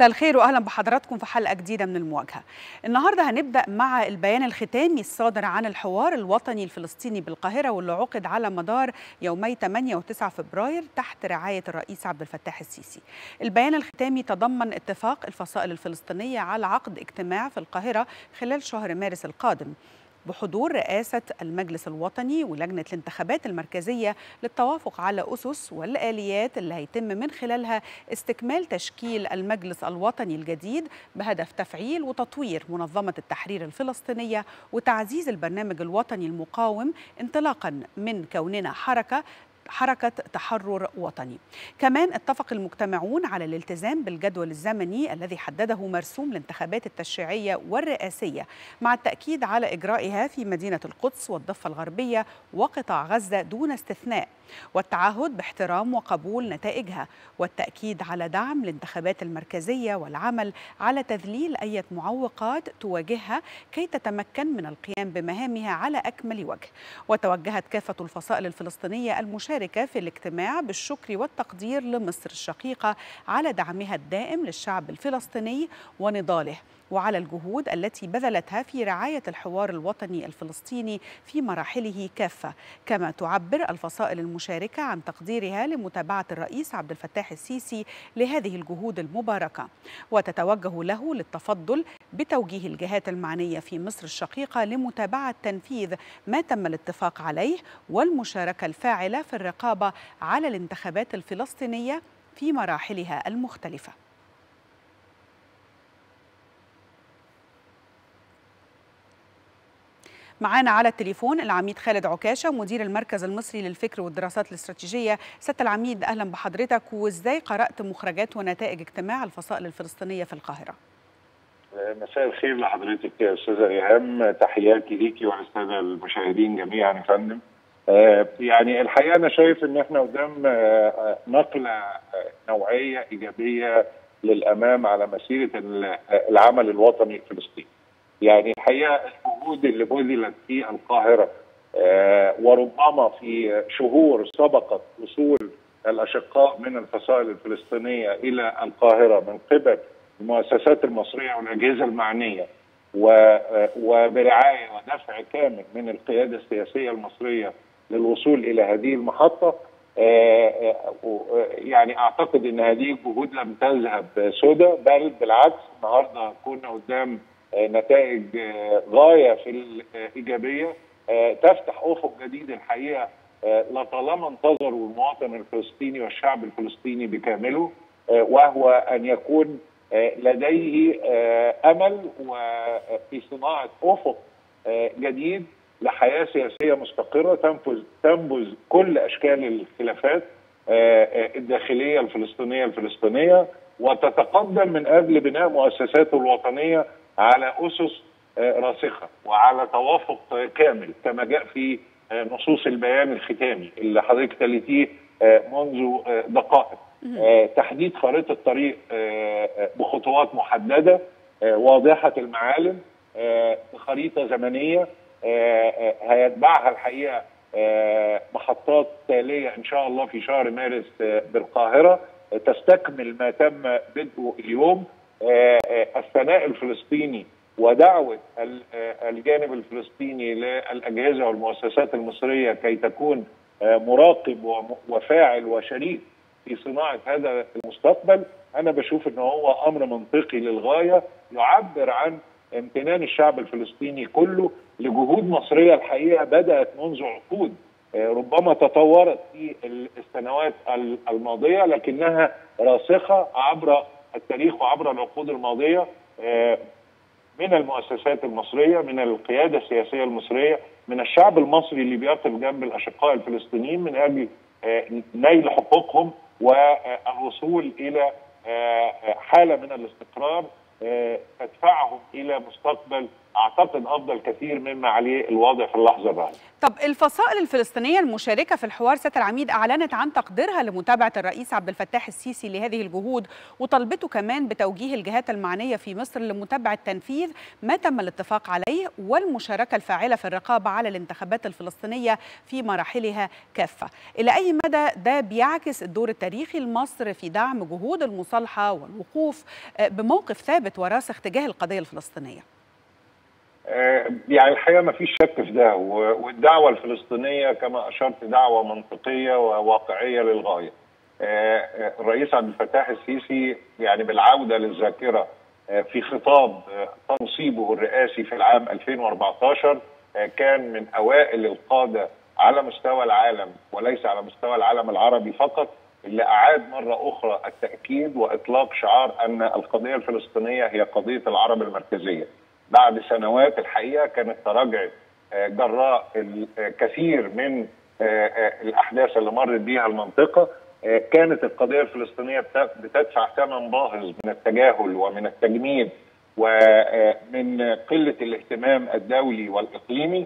مساء الخير واهلا بحضراتكم في حلقه جديده من المواجهه. النهارده هنبدا مع البيان الختامي الصادر عن الحوار الوطني الفلسطيني بالقاهره واللي عقد على مدار يومي 8 و9 فبراير تحت رعايه الرئيس عبد الفتاح السيسي. البيان الختامي تضمن اتفاق الفصائل الفلسطينيه على عقد اجتماع في القاهره خلال شهر مارس القادم. بحضور رئاسة المجلس الوطني ولجنة الانتخابات المركزية للتوافق على أسس والآليات اللي هيتم من خلالها استكمال تشكيل المجلس الوطني الجديد بهدف تفعيل وتطوير منظمة التحرير الفلسطينية وتعزيز البرنامج الوطني المقاوم انطلاقا من كوننا حركة حركة تحرر وطني كمان اتفق المجتمعون على الالتزام بالجدول الزمني الذي حدده مرسوم الانتخابات التشريعية والرئاسية مع التأكيد على إجرائها في مدينة القدس والضفة الغربية وقطاع غزة دون استثناء والتعهد باحترام وقبول نتائجها والتأكيد على دعم الانتخابات المركزية والعمل على تذليل أي معوقات تواجهها كي تتمكن من القيام بمهامها على أكمل وجه وتوجهت كافة الفصائل الفلسطينية المشاركة في الاجتماع بالشكر والتقدير لمصر الشقيقة على دعمها الدائم للشعب الفلسطيني ونضاله وعلى الجهود التي بذلتها في رعاية الحوار الوطني الفلسطيني في مراحله كافة كما تعبر الفصائل المشاركة عن تقديرها لمتابعة الرئيس عبد الفتاح السيسي لهذه الجهود المباركة وتتوجه له للتفضل بتوجيه الجهات المعنية في مصر الشقيقة لمتابعة تنفيذ ما تم الاتفاق عليه والمشاركة الفاعلة في الرقابة على الانتخابات الفلسطينية في مراحلها المختلفه معانا على التليفون العميد خالد عكاشه مدير المركز المصري للفكر والدراسات الاستراتيجيه سياده العميد اهلا بحضرتك وازاي قرات مخرجات ونتائج اجتماع الفصائل الفلسطينيه في القاهره مساء الخير لحضرتك يا استاذه ايهام تحياتي ليكي وللساده المشاهدين جميعا يا فندم يعني الحقيقه انا شايف ان احنا قدام نقله نوعيه ايجابيه للامام على مسيره العمل الوطني الفلسطيني يعني الحقيقه الجهود اللي بذلت في القاهره آه وربما في شهور سبقت وصول الاشقاء من الفصائل الفلسطينيه الى القاهره من قبل المؤسسات المصريه والاجهزه المعنيه وبرعايه ودفع كامل من القياده السياسيه المصريه للوصول الى هذه المحطه آه يعني اعتقد ان هذه الجهود لم تذهب سدى بل بالعكس النهارده كنا قدام نتائج غايه في الايجابيه تفتح افق جديد الحقيقه لطالما انتظروا المواطن الفلسطيني والشعب الفلسطيني بكامله وهو ان يكون لديه امل وفي صناعه افق جديد لحياه سياسيه مستقره تنفذ تنبذ كل اشكال الخلافات الداخليه الفلسطينيه الفلسطينيه وتتقدم من اجل بناء مؤسساته الوطنيه على اسس راسخه وعلى توافق كامل كما جاء في نصوص البيان الختامي اللي حضرتك تلتيه منذ دقائق تحديد خريطه طريق بخطوات محدده واضحه المعالم خريطه زمنيه هيتبعها الحقيقه محطات تاليه ان شاء الله في شهر مارس بالقاهره تستكمل ما تم بدءه اليوم الثناء الفلسطيني ودعوه الجانب الفلسطيني للاجهزه والمؤسسات المصريه كي تكون مراقب وفاعل وشريك في صناعه هذا المستقبل انا بشوف ان هو امر منطقي للغايه يعبر عن امتنان الشعب الفلسطيني كله لجهود مصريه الحقيقه بدات منذ عقود ربما تطورت في السنوات الماضيه لكنها راسخه عبر التاريخ وعبر العقود الماضيه من المؤسسات المصريه من القياده السياسيه المصريه من الشعب المصري اللي بيقف جنب الاشقاء الفلسطينيين من اجل نيل حقوقهم والوصول الى حاله من الاستقرار تدفعهم الى مستقبل اعتقد افضل كثير مما عليه الوضع في اللحظه الراهنه. طب الفصائل الفلسطينيه المشاركه في الحوار سياده العميد اعلنت عن تقديرها لمتابعه الرئيس عبد الفتاح السيسي لهذه الجهود وطلبته كمان بتوجيه الجهات المعنيه في مصر لمتابعه تنفيذ ما تم الاتفاق عليه والمشاركه الفاعله في الرقابه على الانتخابات الفلسطينيه في مراحلها كافه. الى اي مدى ده بيعكس الدور التاريخي لمصر في دعم جهود المصالحه والوقوف بموقف ثابت وراسخ تجاه القضيه الفلسطينيه؟ يعني الحقيقه ما فيش شك في ده والدعوه الفلسطينيه كما اشرت دعوه منطقيه وواقعيه للغايه. الرئيس عبد الفتاح السيسي يعني بالعوده للذاكره في خطاب تنصيبه الرئاسي في العام 2014 كان من اوائل القاده على مستوى العالم وليس على مستوى العالم العربي فقط اللي اعاد مره اخرى التاكيد واطلاق شعار ان القضيه الفلسطينيه هي قضيه العرب المركزيه. بعد سنوات الحقيقه كانت تراجعت جراء الكثير من الاحداث اللي مرت بها المنطقه كانت القضيه الفلسطينيه بتدفع ثمن باهظ من التجاهل ومن التجميد ومن قله الاهتمام الدولي والاقليمي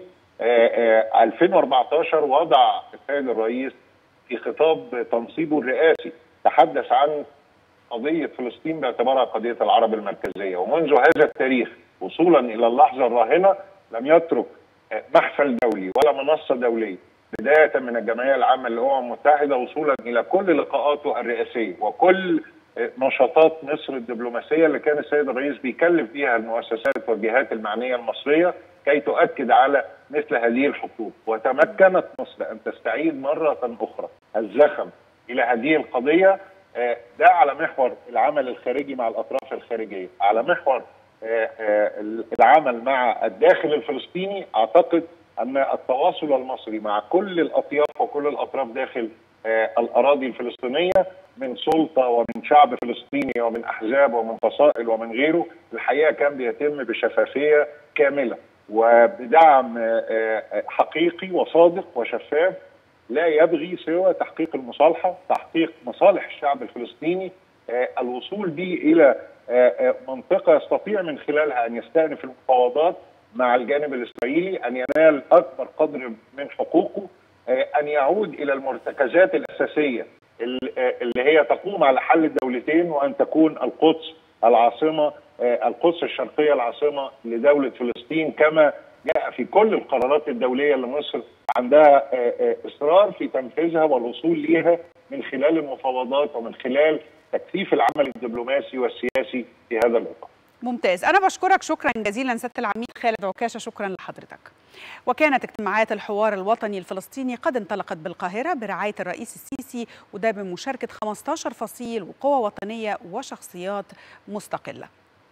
2014 وضع السيد الرئيس في خطاب تنصيبه الرئاسي تحدث عن قضيه فلسطين باعتبارها قضيه العرب المركزيه ومنذ هذا التاريخ وصولا الى اللحظه الراهنه لم يترك محفل دولي ولا منصه دوليه بدايه من الجمعيه العامه للامم المتحده وصولا الى كل لقاءاته الرئاسيه وكل نشاطات مصر الدبلوماسيه اللي كان السيد الرئيس بيكلف بها المؤسسات والجهات المعنيه المصريه كي تؤكد على مثل هذه الحقوق وتمكنت مصر ان تستعيد مره اخرى الزخم الى هذه القضيه ده على محور العمل الخارجي مع الاطراف الخارجيه على محور العمل مع الداخل الفلسطيني اعتقد ان التواصل المصري مع كل الاطياف وكل الاطراف داخل الاراضي الفلسطينيه من سلطه ومن شعب فلسطيني ومن احزاب ومن فصائل ومن غيره الحقيقه كان بيتم بشفافيه كامله وبدعم حقيقي وصادق وشفاف لا يبغي سوى تحقيق المصالحه، تحقيق مصالح الشعب الفلسطيني، الوصول به الى منطقه يستطيع من خلالها ان يستأنف المفاوضات مع الجانب الاسرائيلي، ان ينال اكبر قدر من حقوقه، ان يعود الى المرتكزات الاساسيه اللي هي تقوم على حل الدولتين وان تكون القدس العاصمه القدس الشرقيه العاصمه لدوله فلسطين كما جاء في كل القرارات الدوليه اللي مصر عندها اصرار في تنفيذها والوصول ليها من خلال المفاوضات ومن خلال تكثيف العمل الدبلوماسي والسياسي في هذا الاطار. ممتاز أنا بشكرك شكرا جزيلا سيادة العميد خالد عكاشة شكرا لحضرتك وكانت اجتماعات الحوار الوطني الفلسطيني قد انطلقت بالقاهرة برعاية الرئيس السيسي وده بمشاركة 15 فصيل وقوى وطنية وشخصيات مستقلة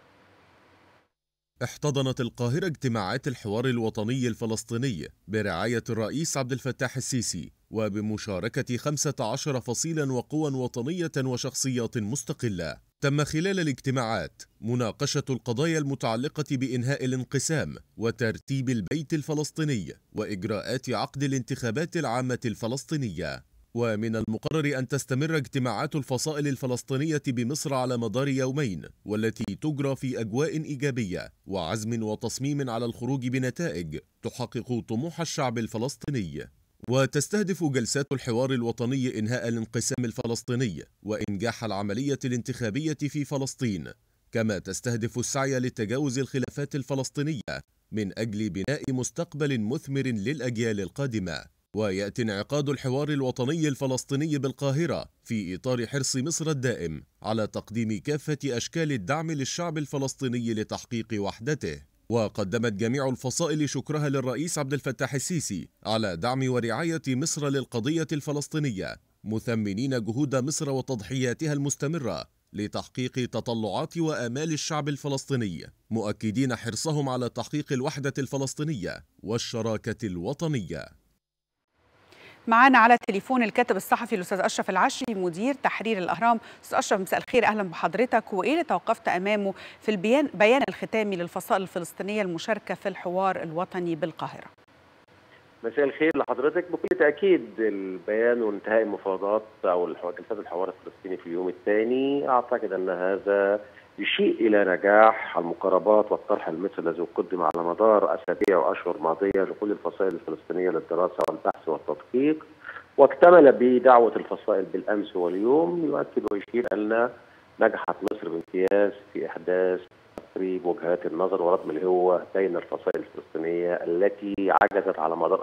احتضنت القاهرة اجتماعات الحوار الوطني الفلسطيني برعاية الرئيس عبد الفتاح السيسي وبمشاركة 15 فصيلا وقوى وطنية وشخصيات مستقلة تم خلال الاجتماعات مناقشة القضايا المتعلقة بإنهاء الانقسام وترتيب البيت الفلسطيني وإجراءات عقد الانتخابات العامة الفلسطينية ومن المقرر أن تستمر اجتماعات الفصائل الفلسطينية بمصر على مدار يومين والتي تجرى في أجواء إيجابية وعزم وتصميم على الخروج بنتائج تحقق طموح الشعب الفلسطيني وتستهدف جلسات الحوار الوطني إنهاء الانقسام الفلسطيني وإنجاح العملية الانتخابية في فلسطين كما تستهدف السعي لتجاوز الخلافات الفلسطينية من أجل بناء مستقبل مثمر للأجيال القادمة ويأتي انعقاد الحوار الوطني الفلسطيني بالقاهرة في إطار حرص مصر الدائم على تقديم كافة أشكال الدعم للشعب الفلسطيني لتحقيق وحدته وقدمت جميع الفصائل شكرها للرئيس عبد الفتاح السيسي على دعم ورعاية مصر للقضية الفلسطينية مثمنين جهود مصر وتضحياتها المستمرة لتحقيق تطلعات وآمال الشعب الفلسطيني مؤكدين حرصهم على تحقيق الوحدة الفلسطينية والشراكة الوطنية معانا على التليفون الكاتب الصحفي الاستاذ اشرف العشري مدير تحرير الاهرام استاذ اشرف مساء الخير اهلا بحضرتك وايه اللي توقفت امامه في البيان بيان الختامي للفصائل الفلسطينيه المشاركه في الحوار الوطني بالقاهره مساء الخير لحضرتك بكل تاكيد البيان وانتهاء المفاوضات او جلسات الحوار الفلسطيني في اليوم الثاني اعتقد ان هذا يشير الى نجاح المقاربات والطرح المصري الذي قدم على مدار اسابيع واشهر ماضيه لكل الفصائل الفلسطينيه للدراسه والبحث والتدقيق واكتمل بدعوه الفصائل بالامس واليوم يؤكد ويشير ان نجحت مصر بامتياز في احداث تقريب وجهات النظر ورغم الهوة بين الفصائل الفلسطينية التي عجزت على مدار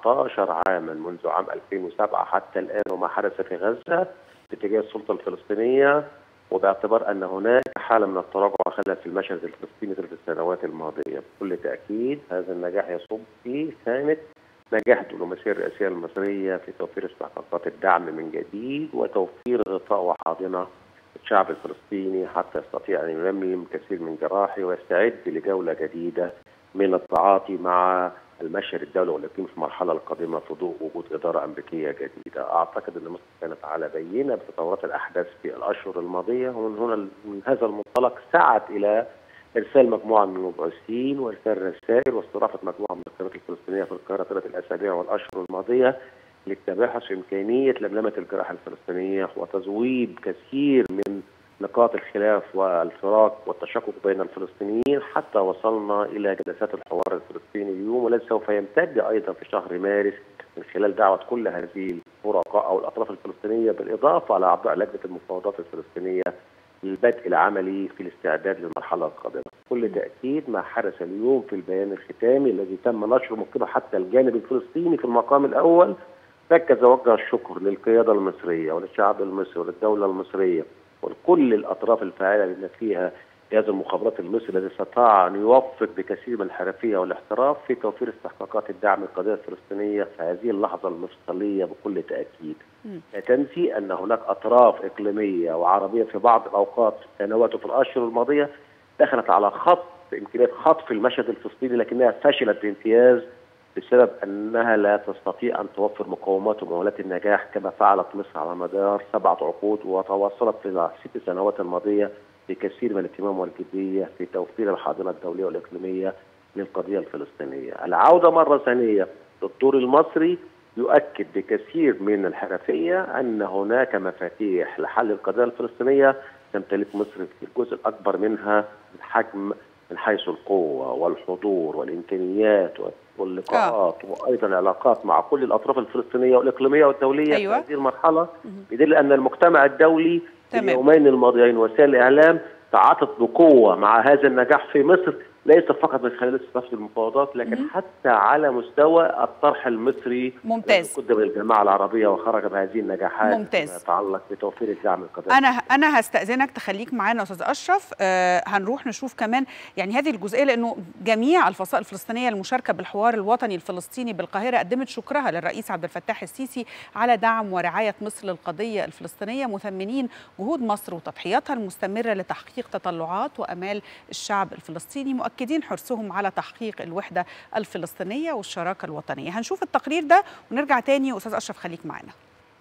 14 عاما منذ عام 2007 حتى الآن وما حدث في غزة باتجاه السلطة الفلسطينية وباعتبار أن هناك حالة من التراجع خلل في المشهد الفلسطيني في السنوات الماضية بكل تأكيد هذا النجاح يصب في خانة نجاح الدبلوماسية الرئاسية المصرية في توفير استحقاقات الدعم من جديد وتوفير غطاء وحاضنة الشعب الفلسطيني حتى يستطيع أن يلملم كثير من جراحه ويستعد لجولة جديدة من التعاطي مع المشهد الدولي والإقليمي في المرحلة القادمة في ضوء وجود إدارة أمريكية جديدة أعتقد أن مصر كانت على بينة بتطورات الأحداث في الأشهر الماضية ومن هنا من هذا المنطلق سعت إلى إرسال مجموعة من المبعوثين وإرسال رسائل واستضافة مجموعة من القيادات الفلسطينية في القاهرة طيلة الأسابيع والأشهر الماضية للتباحث في إمكانية لملمة الجراحة الفلسطينية وتزويد كثير من نقاط الخلاف والفراق والتشقق بين الفلسطينيين حتى وصلنا إلى جلسات الحوار الفلسطيني اليوم والذي سوف يمتد أيضا في شهر مارس من خلال دعوة كل هذه الفرقاء أو الأطراف الفلسطينية بالإضافة على أعضاء لجنة المفاوضات الفلسطينية للبدء العملي في الاستعداد للمرحلة القادمة بكل تأكيد ما حدث اليوم في البيان الختامي الذي تم نشره من قبل حتى الجانب الفلسطيني في المقام الأول ركز وجه الشكر للقيادة المصرية وللشعب المصري وللدولة المصرية ولكل الأطراف الفاعلة بما فيها جهاز المخابرات المصري الذي استطاع أن يوفق بكثير من الحرفية والاحتراف في توفير استحقاقات الدعم القضية الفلسطينية في هذه اللحظة المفصلية بكل تأكيد لا تنسي أن هناك أطراف إقليمية وعربية في بعض الأوقات في السنوات وفي الأشهر الماضية دخلت على خط إمكانية خطف المشهد الفلسطيني لكنها فشلت بامتياز بسبب انها لا تستطيع ان توفر مقومات ومؤهلات النجاح كما فعلت مصر على مدار سبعه عقود وتواصلت في الست سنوات الماضيه بكثير من الاهتمام والجديه في توفير الحاضنه الدوليه والاقليميه للقضيه الفلسطينيه. العوده مره ثانيه للدور المصري يؤكد بكثير من الحرفيه ان هناك مفاتيح لحل القضيه الفلسطينيه تمتلك مصر في الجزء الاكبر منها الحجم من حيث القوة والحضور والإمكانيات واللقاءات آه. وأيضا العلاقات مع كل الأطراف الفلسطينية والإقليمية والدولية أيوة. في هذه المرحلة يدل أن المجتمع الدولي في اليومين الماضيين وسائل الإعلام تعاطت بقوة مع هذا النجاح في مصر ليس فقط من خلال استضافه المفاوضات لكن مهم. حتى على مستوى الطرح المصري ممتاز. الذي قدم للجماعه العربيه وخرج بهذه النجاحات ممتاز. فيما يتعلق بتوفير الدعم القضائي انا انا هستاذنك تخليك معانا استاذ اشرف آه هنروح نشوف كمان يعني هذه الجزئيه لانه جميع الفصائل الفلسطينيه المشاركه بالحوار الوطني الفلسطيني بالقاهره قدمت شكرها للرئيس عبد الفتاح السيسي على دعم ورعايه مصر للقضيه الفلسطينيه مثمنين جهود مصر وتضحياتها المستمره لتحقيق تطلعات وامال الشعب الفلسطيني مؤكدين حرصهم على تحقيق الوحده الفلسطينيه والشراكه الوطنيه هنشوف التقرير ده ونرجع تاني استاذ اشرف خليك معانا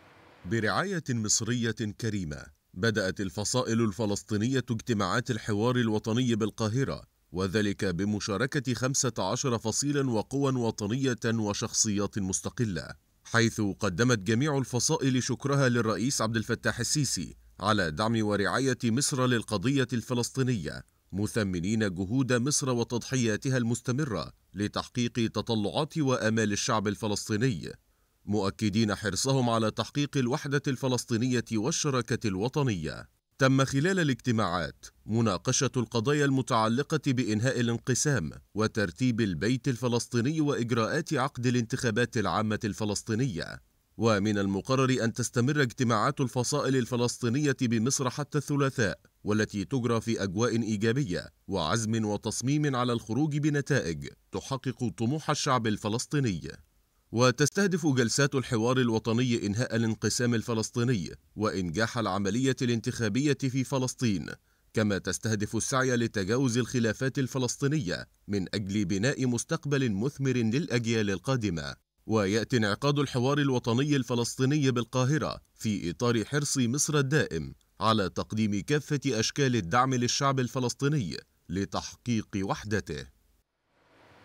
برعاية مصرية كريمة بدأت الفصائل الفلسطينية اجتماعات الحوار الوطني بالقاهرة وذلك بمشاركة 15 فصيلا وقوى وطنية وشخصيات مستقلة حيث قدمت جميع الفصائل شكرها للرئيس عبد الفتاح السيسي على دعم ورعاية مصر للقضية الفلسطينية مثمنين جهود مصر وتضحياتها المستمرة لتحقيق تطلعات وآمال الشعب الفلسطيني مؤكدين حرصهم على تحقيق الوحدة الفلسطينية والشراكة الوطنية. تم خلال الاجتماعات مناقشة القضايا المتعلقة بإنهاء الانقسام وترتيب البيت الفلسطيني وإجراءات عقد الانتخابات العامة الفلسطينية. ومن المقرر أن تستمر اجتماعات الفصائل الفلسطينية بمصر حتى الثلاثاء والتي تجرى في أجواء إيجابية وعزم وتصميم على الخروج بنتائج تحقق طموح الشعب الفلسطيني. وتستهدف جلسات الحوار الوطني إنهاء الانقسام الفلسطيني وإنجاح العملية الانتخابية في فلسطين كما تستهدف السعي لتجاوز الخلافات الفلسطينية من أجل بناء مستقبل مثمر للأجيال القادمة ويأتي انعقاد الحوار الوطني الفلسطيني بالقاهرة في إطار حرص مصر الدائم على تقديم كافة أشكال الدعم للشعب الفلسطيني لتحقيق وحدته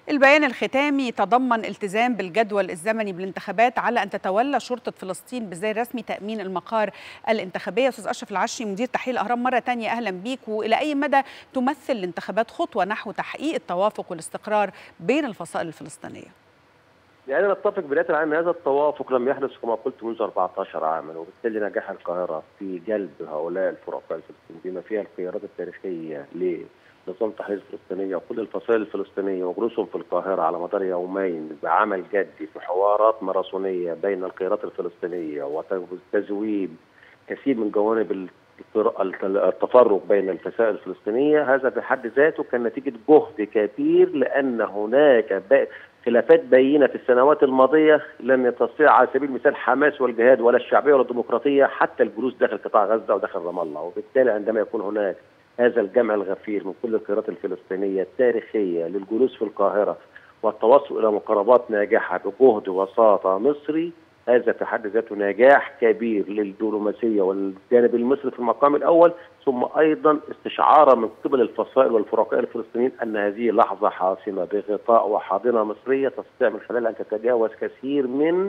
البيان الختامي تضمن التزام بالجدول الزمني بالانتخابات على ان تتولى شرطه فلسطين بالزي الرسمي تامين المقار الانتخابيه استاذ اشرف العشري مدير تحليل الاهرام مره ثانيه اهلا بيك والى اي مدى تمثل الانتخابات خطوه نحو تحقيق التوافق والاستقرار بين الفصائل الفلسطينيه يعني نتفق بدايه على ان هذا التوافق لم يحدث كما قلت منذ 14 عاما وبالتالي نجاح القاهره في جلب هؤلاء الفرقاء الفلسطينيين بما فيها القيادات التاريخيه لنظام التحرير الفلسطينيه وكل الفصائل الفلسطينيه وجلوسهم في القاهره على مدار يومين بعمل جدي في حوارات ماراثونيه بين القيادات الفلسطينيه وتزويد كثير من جوانب التفرق بين الفصائل الفلسطينيه هذا بحد ذاته كان نتيجه جهد كبير لان هناك خلافات بينه في السنوات الماضيه لم تستطيع على سبيل المثال حماس والجهاد ولا الشعبيه ولا الديمقراطيه حتى الجلوس داخل قطاع غزه وداخل رام الله وبالتالي عندما يكون هناك هذا الجمع الغفير من كل القيادات الفلسطينيه التاريخيه للجلوس في القاهره والتوصل الى مقاربات ناجحه بجهد وساطه مصري هذا في حد ذاته نجاح كبير للدبلوماسيه والجانب المصري في المقام الاول ثم ايضا استشعار من قبل الفصائل والفرقاء الفلسطينيين ان هذه لحظه حاسمه بغطاء وحاضنه مصريه تستطيع من خلالها ان تتجاوز كثير من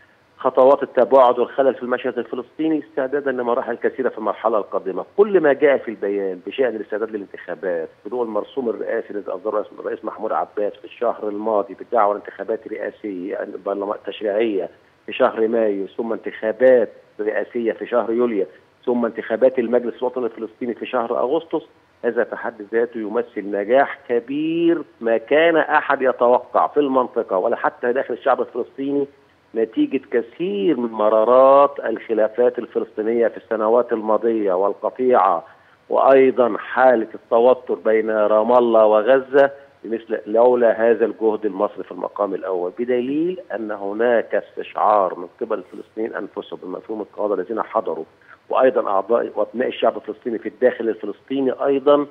خطوات التباعد والخلل في المشهد الفلسطيني استعدادا لمراحل كثيره في المرحله القادمه، كل ما جاء في البيان بشان الاستعداد للانتخابات بدون المرسوم الرئاسي الذي اصدره الرئيس محمود عباس في الشهر الماضي بالدعوه لانتخابات رئاسيه تشريعيه في شهر مايو ثم انتخابات رئاسيه في شهر يوليو ثم انتخابات المجلس الوطني الفلسطيني في شهر اغسطس هذا في حد ذاته يمثل نجاح كبير ما كان احد يتوقع في المنطقه ولا حتى داخل الشعب الفلسطيني نتيجه كثير من مرارات الخلافات الفلسطينيه في السنوات الماضيه والقطيعه وايضا حاله التوتر بين رام الله وغزه مثل لولا هذا الجهد المصري في المقام الاول بدليل ان هناك استشعار من قبل الفلسطينيين انفسهم بمفهوم القاده الذين حضروا وايضا اعضاء وابناء الشعب الفلسطيني في الداخل الفلسطيني ايضا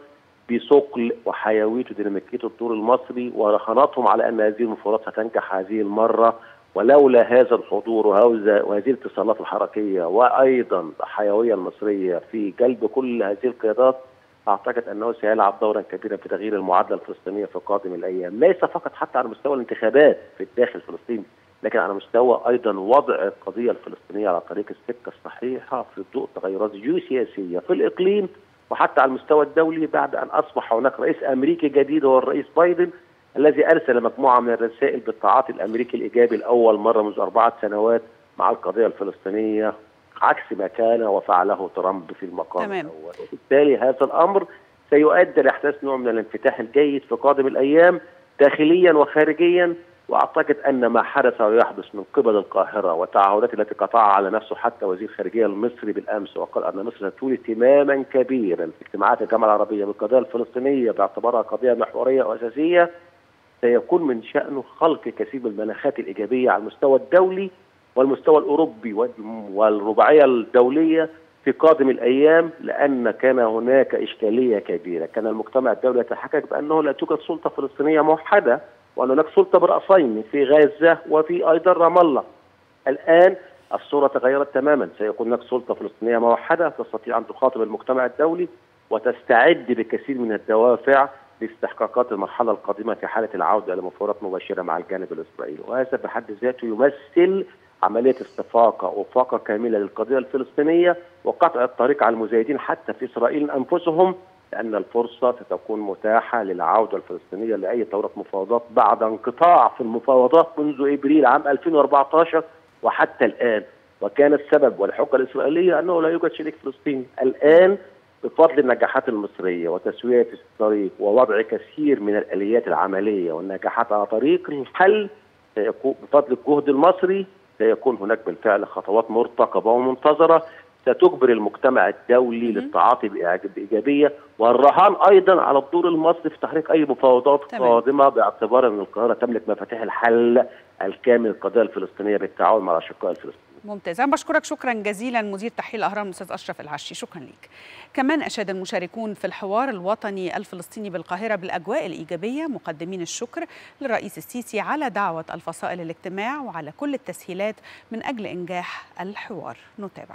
بثقل وحيويه وديناميكيه الدور المصري ورهاناتهم على ان هذه المفاوضات ستنجح هذه المره ولولا هذا الحضور وهذه الاتصالات الحركيه وايضا الحيويه المصريه في جلب كل هذه القيادات اعتقد انه سيلعب دورا كبيرا في تغيير المعادله الفلسطينيه في قادم الايام، ليس فقط حتى على مستوى الانتخابات في الداخل الفلسطيني، لكن على مستوى ايضا وضع القضيه الفلسطينيه على طريق السكه الصحيحه في ضوء تغيرات جيوسياسيه في الاقليم وحتى على المستوى الدولي بعد ان اصبح هناك رئيس امريكي جديد هو الرئيس بايدن الذي ارسل مجموعه من الرسائل بالتعاطي الامريكي الايجابي لاول مره منذ اربعه سنوات مع القضيه الفلسطينيه عكس ما كان وفعله ترامب في المقام تمام. الاول وبالتالي هذا الامر سيؤدي لاحداث نوع من الانفتاح الجيد في قادم الايام داخليا وخارجيا واعتقد ان ما حدث ويحدث من قبل القاهره والتعهدات التي قطعها على نفسه حتى وزير الخارجيه المصري بالامس وقال ان مصر ستولي اهتماما كبيرا في اجتماعات الجامعه العربيه بالقضيه الفلسطينيه باعتبارها قضيه محوريه واساسيه سيكون من شانه خلق كثير من المناخات الايجابيه على المستوى الدولي والمستوى الاوروبي والرباعيه الدوليه في قادم الايام لان كان هناك اشكاليه كبيره، كان المجتمع الدولي يتحقق بانه لا توجد سلطه فلسطينيه موحده وان هناك سلطه براسين في غزه وفي ايضا رام الله. الان الصوره تغيرت تماما، سيكون هناك سلطه فلسطينيه موحده تستطيع ان تخاطب المجتمع الدولي وتستعد بكثير من الدوافع لاستحقاقات المرحله القادمه في حاله العوده الى مفاوضات مباشره مع الجانب الاسرائيلي، وهذا بحد ذاته يمثل عمليه استفاقه وفاقه كامله للقضيه الفلسطينيه وقطع الطريق على المزايدين حتى في اسرائيل انفسهم لان الفرصه ستكون متاحه للعوده الفلسطينيه لاي دوره مفاوضات بعد انقطاع في المفاوضات منذ ابريل عام 2014 وحتى الان وكان السبب والحجه الاسرائيليه انه لا يوجد شريك فلسطيني الان بفضل النجاحات المصريه وتسويه الطريق ووضع كثير من الاليات العمليه والنجاحات على طريق الحل سيكون بفضل الجهد المصري سيكون هناك بالفعل خطوات مرتقبه ومنتظره ستجبر المجتمع الدولي للتعاطي بايجابيه والرهان ايضا على الدور المصري في تحريك اي مفاوضات تمام. قادمه باعتبار ان القاهره تملك مفاتيح الحل الكامل للقضيه الفلسطينيه بالتعاون مع الاشقاء الفلسطينيين. ممتاز أنا بشكرك شكرا جزيلا مدير تحليل الأهرام الأستاذ أشرف العشي شكرا لك كمان أشاد المشاركون في الحوار الوطني الفلسطيني بالقاهرة بالأجواء الإيجابية مقدمين الشكر للرئيس السيسي على دعوة الفصائل الاجتماع وعلى كل التسهيلات من أجل إنجاح الحوار نتابع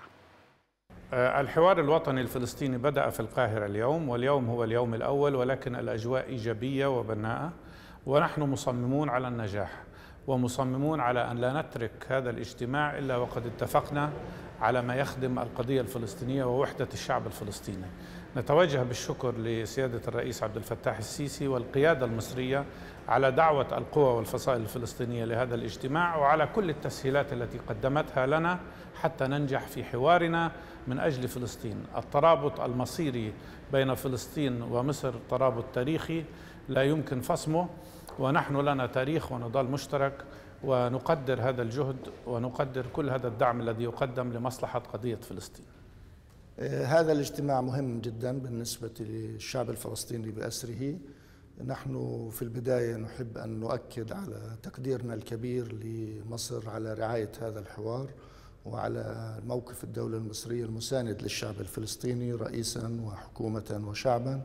الحوار الوطني الفلسطيني بدأ في القاهرة اليوم واليوم هو اليوم الأول ولكن الأجواء إيجابية وبناءة ونحن مصممون على النجاح ومصممون على ان لا نترك هذا الاجتماع الا وقد اتفقنا على ما يخدم القضيه الفلسطينيه ووحده الشعب الفلسطيني. نتوجه بالشكر لسياده الرئيس عبد الفتاح السيسي والقياده المصريه على دعوه القوى والفصائل الفلسطينيه لهذا الاجتماع وعلى كل التسهيلات التي قدمتها لنا حتى ننجح في حوارنا من اجل فلسطين. الترابط المصيري بين فلسطين ومصر ترابط تاريخي لا يمكن فصمه ونحن لنا تاريخ ونضال مشترك ونقدر هذا الجهد ونقدر كل هذا الدعم الذي يقدم لمصلحة قضية فلسطين هذا الاجتماع مهم جدا بالنسبة للشعب الفلسطيني بأسره نحن في البداية نحب أن نؤكد على تقديرنا الكبير لمصر على رعاية هذا الحوار وعلى موقف الدولة المصرية المساند للشعب الفلسطيني رئيسا وحكومة وشعبا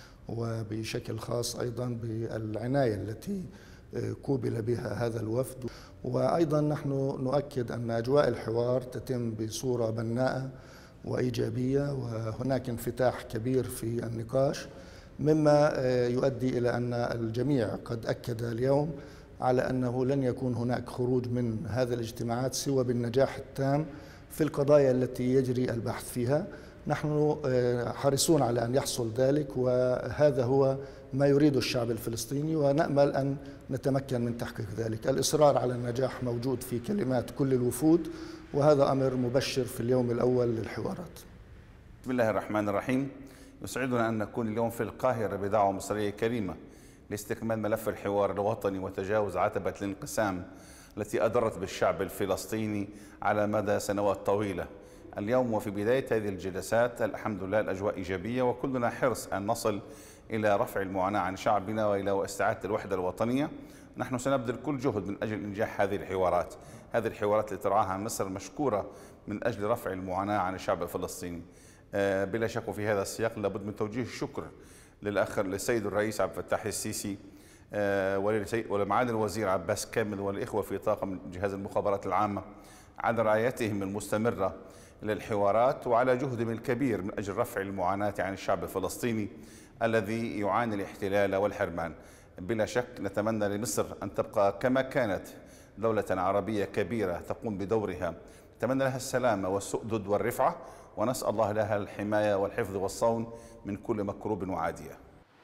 وبشكل خاص ايضا بالعنايه التي قوبل بها هذا الوفد وايضا نحن نؤكد ان اجواء الحوار تتم بصوره بناءه وايجابيه وهناك انفتاح كبير في النقاش مما يؤدي الى ان الجميع قد اكد اليوم على انه لن يكون هناك خروج من هذا الاجتماعات سوى بالنجاح التام في القضايا التي يجري البحث فيها نحن حريصون على ان يحصل ذلك وهذا هو ما يريد الشعب الفلسطيني ونامل ان نتمكن من تحقيق ذلك، الاصرار على النجاح موجود في كلمات كل الوفود وهذا امر مبشر في اليوم الاول للحوارات. بسم الله الرحمن الرحيم، يسعدنا ان نكون اليوم في القاهره بدعوه مصريه كريمه لاستكمال ملف الحوار الوطني وتجاوز عتبه الانقسام التي اضرت بالشعب الفلسطيني على مدى سنوات طويله. اليوم وفي بداية هذه الجلسات الحمد لله الأجواء إيجابية وكلنا حرص أن نصل إلى رفع المعاناة عن شعبنا وإلى استعادة الوحدة الوطنية نحن سنبذل كل جهد من أجل إنجاح هذه الحوارات هذه الحوارات التي ترعاها مصر مشكورة من أجل رفع المعاناة عن الشعب الفلسطيني بلا شك وفي هذا السياق لابد من توجيه الشكر للأخ للسيد الرئيس عبد الفتاح السيسي ولمعالي الوزير عباس كامل والإخوة في طاقم جهاز المخابرات العامة على رعايتهم المستمرة للحوارات وعلى جهدهم الكبير من اجل رفع المعاناه عن الشعب الفلسطيني الذي يعاني الاحتلال والحرمان. بلا شك نتمنى لمصر ان تبقى كما كانت دوله عربيه كبيره تقوم بدورها. نتمنى لها السلامه والسؤدد والرفعه ونسال الله لها الحمايه والحفظ والصون من كل مكروب وعاديه.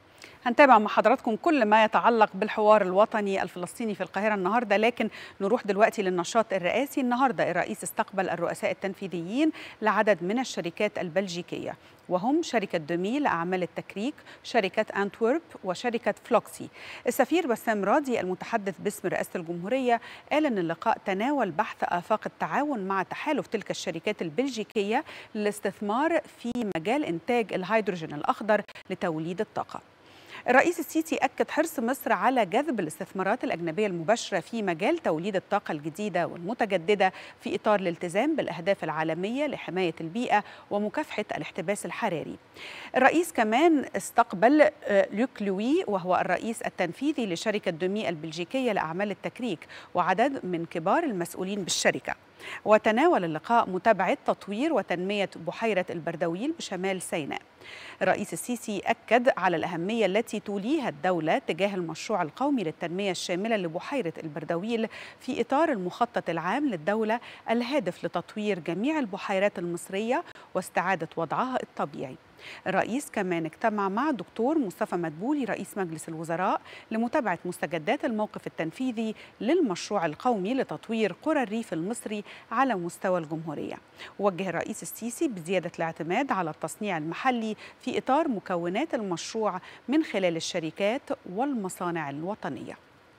هنتابع مع حضراتكم كل ما يتعلق بالحوار الوطني الفلسطيني في القاهرة النهاردة لكن نروح دلوقتي للنشاط الرئاسي النهاردة الرئيس استقبل الرؤساء التنفيذيين لعدد من الشركات البلجيكية وهم شركة دومي لأعمال التكريك شركة أنتورب وشركة فلوكسي السفير بسام راضي المتحدث باسم رئاسة الجمهورية قال أن اللقاء تناول بحث آفاق التعاون مع تحالف تلك الشركات البلجيكية للاستثمار في مجال إنتاج الهيدروجين الأخضر لتوليد الطاقة الرئيس السيسي أكد حرص مصر على جذب الاستثمارات الأجنبية المباشرة في مجال توليد الطاقة الجديدة والمتجددة في إطار الالتزام بالأهداف العالمية لحماية البيئة ومكافحة الاحتباس الحراري الرئيس كمان استقبل لوك لوي وهو الرئيس التنفيذي لشركة دومي البلجيكية لأعمال التكريك وعدد من كبار المسؤولين بالشركة وتناول اللقاء متابعة تطوير وتنمية بحيرة البردويل بشمال سيناء الرئيس السيسي أكد على الأهمية التي توليها الدولة تجاه المشروع القومي للتنمية الشاملة لبحيرة البردويل في إطار المخطط العام للدولة الهادف لتطوير جميع البحيرات المصرية واستعادة وضعها الطبيعي الرئيس كمان اجتمع مع دكتور مصطفى مدبولي رئيس مجلس الوزراء لمتابعة مستجدات الموقف التنفيذي للمشروع القومي لتطوير قرى الريف المصري على مستوى الجمهورية وجه الرئيس السيسي بزيادة الاعتماد على التصنيع المحلي في إطار مكونات المشروع من خلال الشركات والمصانع الوطنية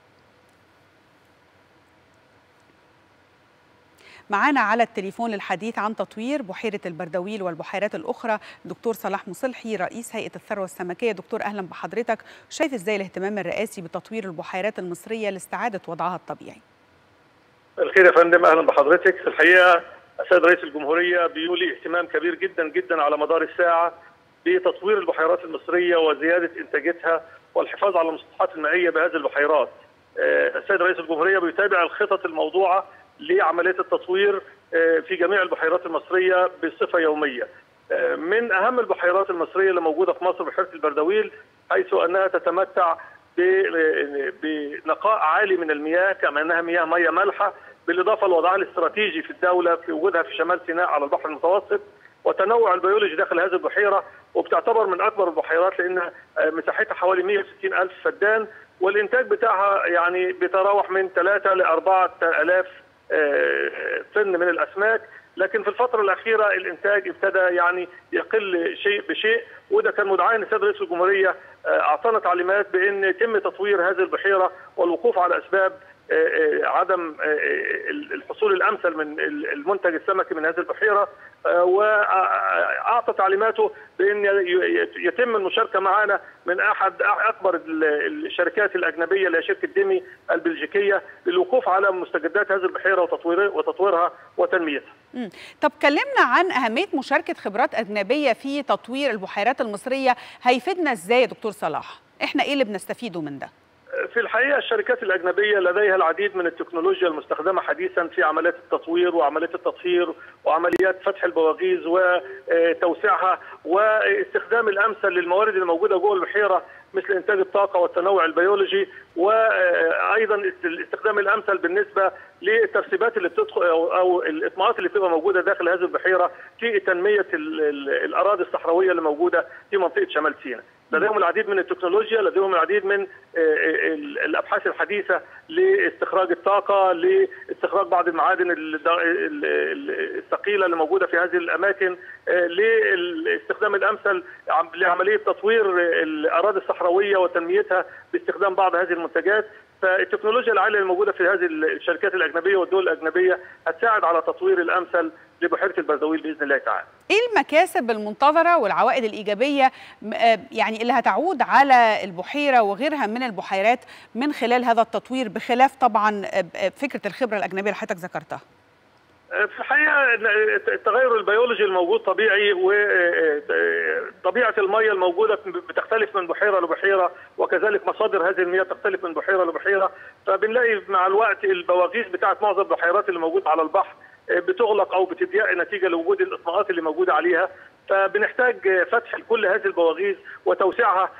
معانا على التليفون للحديث عن تطوير بحيرة البردويل والبحيرات الأخرى دكتور صلاح مصلحي رئيس هيئة الثروة السمكية دكتور أهلا بحضرتك شايف إزاي الاهتمام الرئاسي بتطوير البحيرات المصرية لاستعادة وضعها الطبيعي الخير يا فندم أهلا بحضرتك في الحقيقة السيد رئيس الجمهورية بيولي اهتمام كبير جدا جدا على مدار الساعة بتطوير البحيرات المصرية وزيادة إنتاجتها والحفاظ على المسطحات المائية بهذه البحيرات السيد رئيس الجمهورية بيتابع الخطط الموضوعة لعمليه التطوير في جميع البحيرات المصريه بصفه يوميه. من اهم البحيرات المصريه اللي موجوده في مصر بحيره البردويل حيث انها تتمتع بنقاء عالي من المياه كما انها مياه ميه مالحه بالاضافه لوضعها الاستراتيجي في الدوله في وجودها في شمال سيناء على البحر المتوسط وتنوع البيولوجي داخل هذه البحيره وبتعتبر من اكبر البحيرات لان مساحتها حوالي 160 الف فدان والانتاج بتاعها يعني بيتراوح من 3 ل 4000 طن من الاسماك لكن في الفترة الأخيرة الإنتاج ابتدى يعني يقل شيء بشيء وده كان مدعاة أن السيد رئيس الجمهورية أعطانا تعليمات بأن يتم تطوير هذه البحيرة والوقوف على أسباب عدم الحصول الامثل من المنتج السمكي من هذه البحيره واعطى تعليماته بان يتم المشاركه معنا من احد اكبر الشركات الاجنبيه اللي هي شركه ديمي البلجيكيه للوقوف على مستجدات هذه البحيره وتطويرها وتنميتها. طب كلمنا عن اهميه مشاركه خبرات اجنبيه في تطوير البحيرات المصريه هيفيدنا ازاي يا دكتور صلاح؟ احنا ايه اللي بنستفيده من ده؟ في الحقيقه الشركات الاجنبيه لديها العديد من التكنولوجيا المستخدمه حديثا في عمليات التطوير وعمليات التطهير وعمليات فتح البواغيز وتوسيعها واستخدام الامثل للموارد الموجوده جوه البحيره مثل انتاج الطاقه والتنوع البيولوجي وايضا الاستخدام الامثل بالنسبه للترسيبات اللي بتدخل او الاطماعات اللي بتبقى موجوده داخل هذه البحيره في تنميه الاراضي الصحراويه اللي موجوده في منطقه شمال سيناء. لديهم العديد من التكنولوجيا لديهم العديد من الابحاث الحديثه لاستخراج الطاقه لاستخراج بعض المعادن الثقيله اللي موجوده في هذه الاماكن لاستخدام الامثل لعمليه تطوير الاراضي الصحراويه وتنميتها باستخدام بعض هذه المنتجات فالتكنولوجيا العاليه الموجوده في هذه الشركات الاجنبيه والدول الاجنبيه هتساعد على تطوير الامثل لبحيره البردويل باذن الله تعالى. ايه المكاسب المنتظره والعوائد الايجابيه يعني اللي هتعود على البحيره وغيرها من البحيرات من خلال هذا التطوير بخلاف طبعا فكره الخبره الاجنبيه اللي حضرتك ذكرتها؟ في الحقيقه التغير البيولوجي الموجود طبيعي وطبيعه الميه الموجوده بتختلف من بحيره لبحيره وكذلك مصادر هذه المياه تختلف من بحيره لبحيره فبنلاقي مع الوقت البواغيز بتاعت معظم البحيرات اللي موجوده على البحر بتغلق او بتضيق نتيجه لوجود الاطماءات اللي موجوده عليها فبنحتاج فتح كل هذه البواغيز وتوسيعها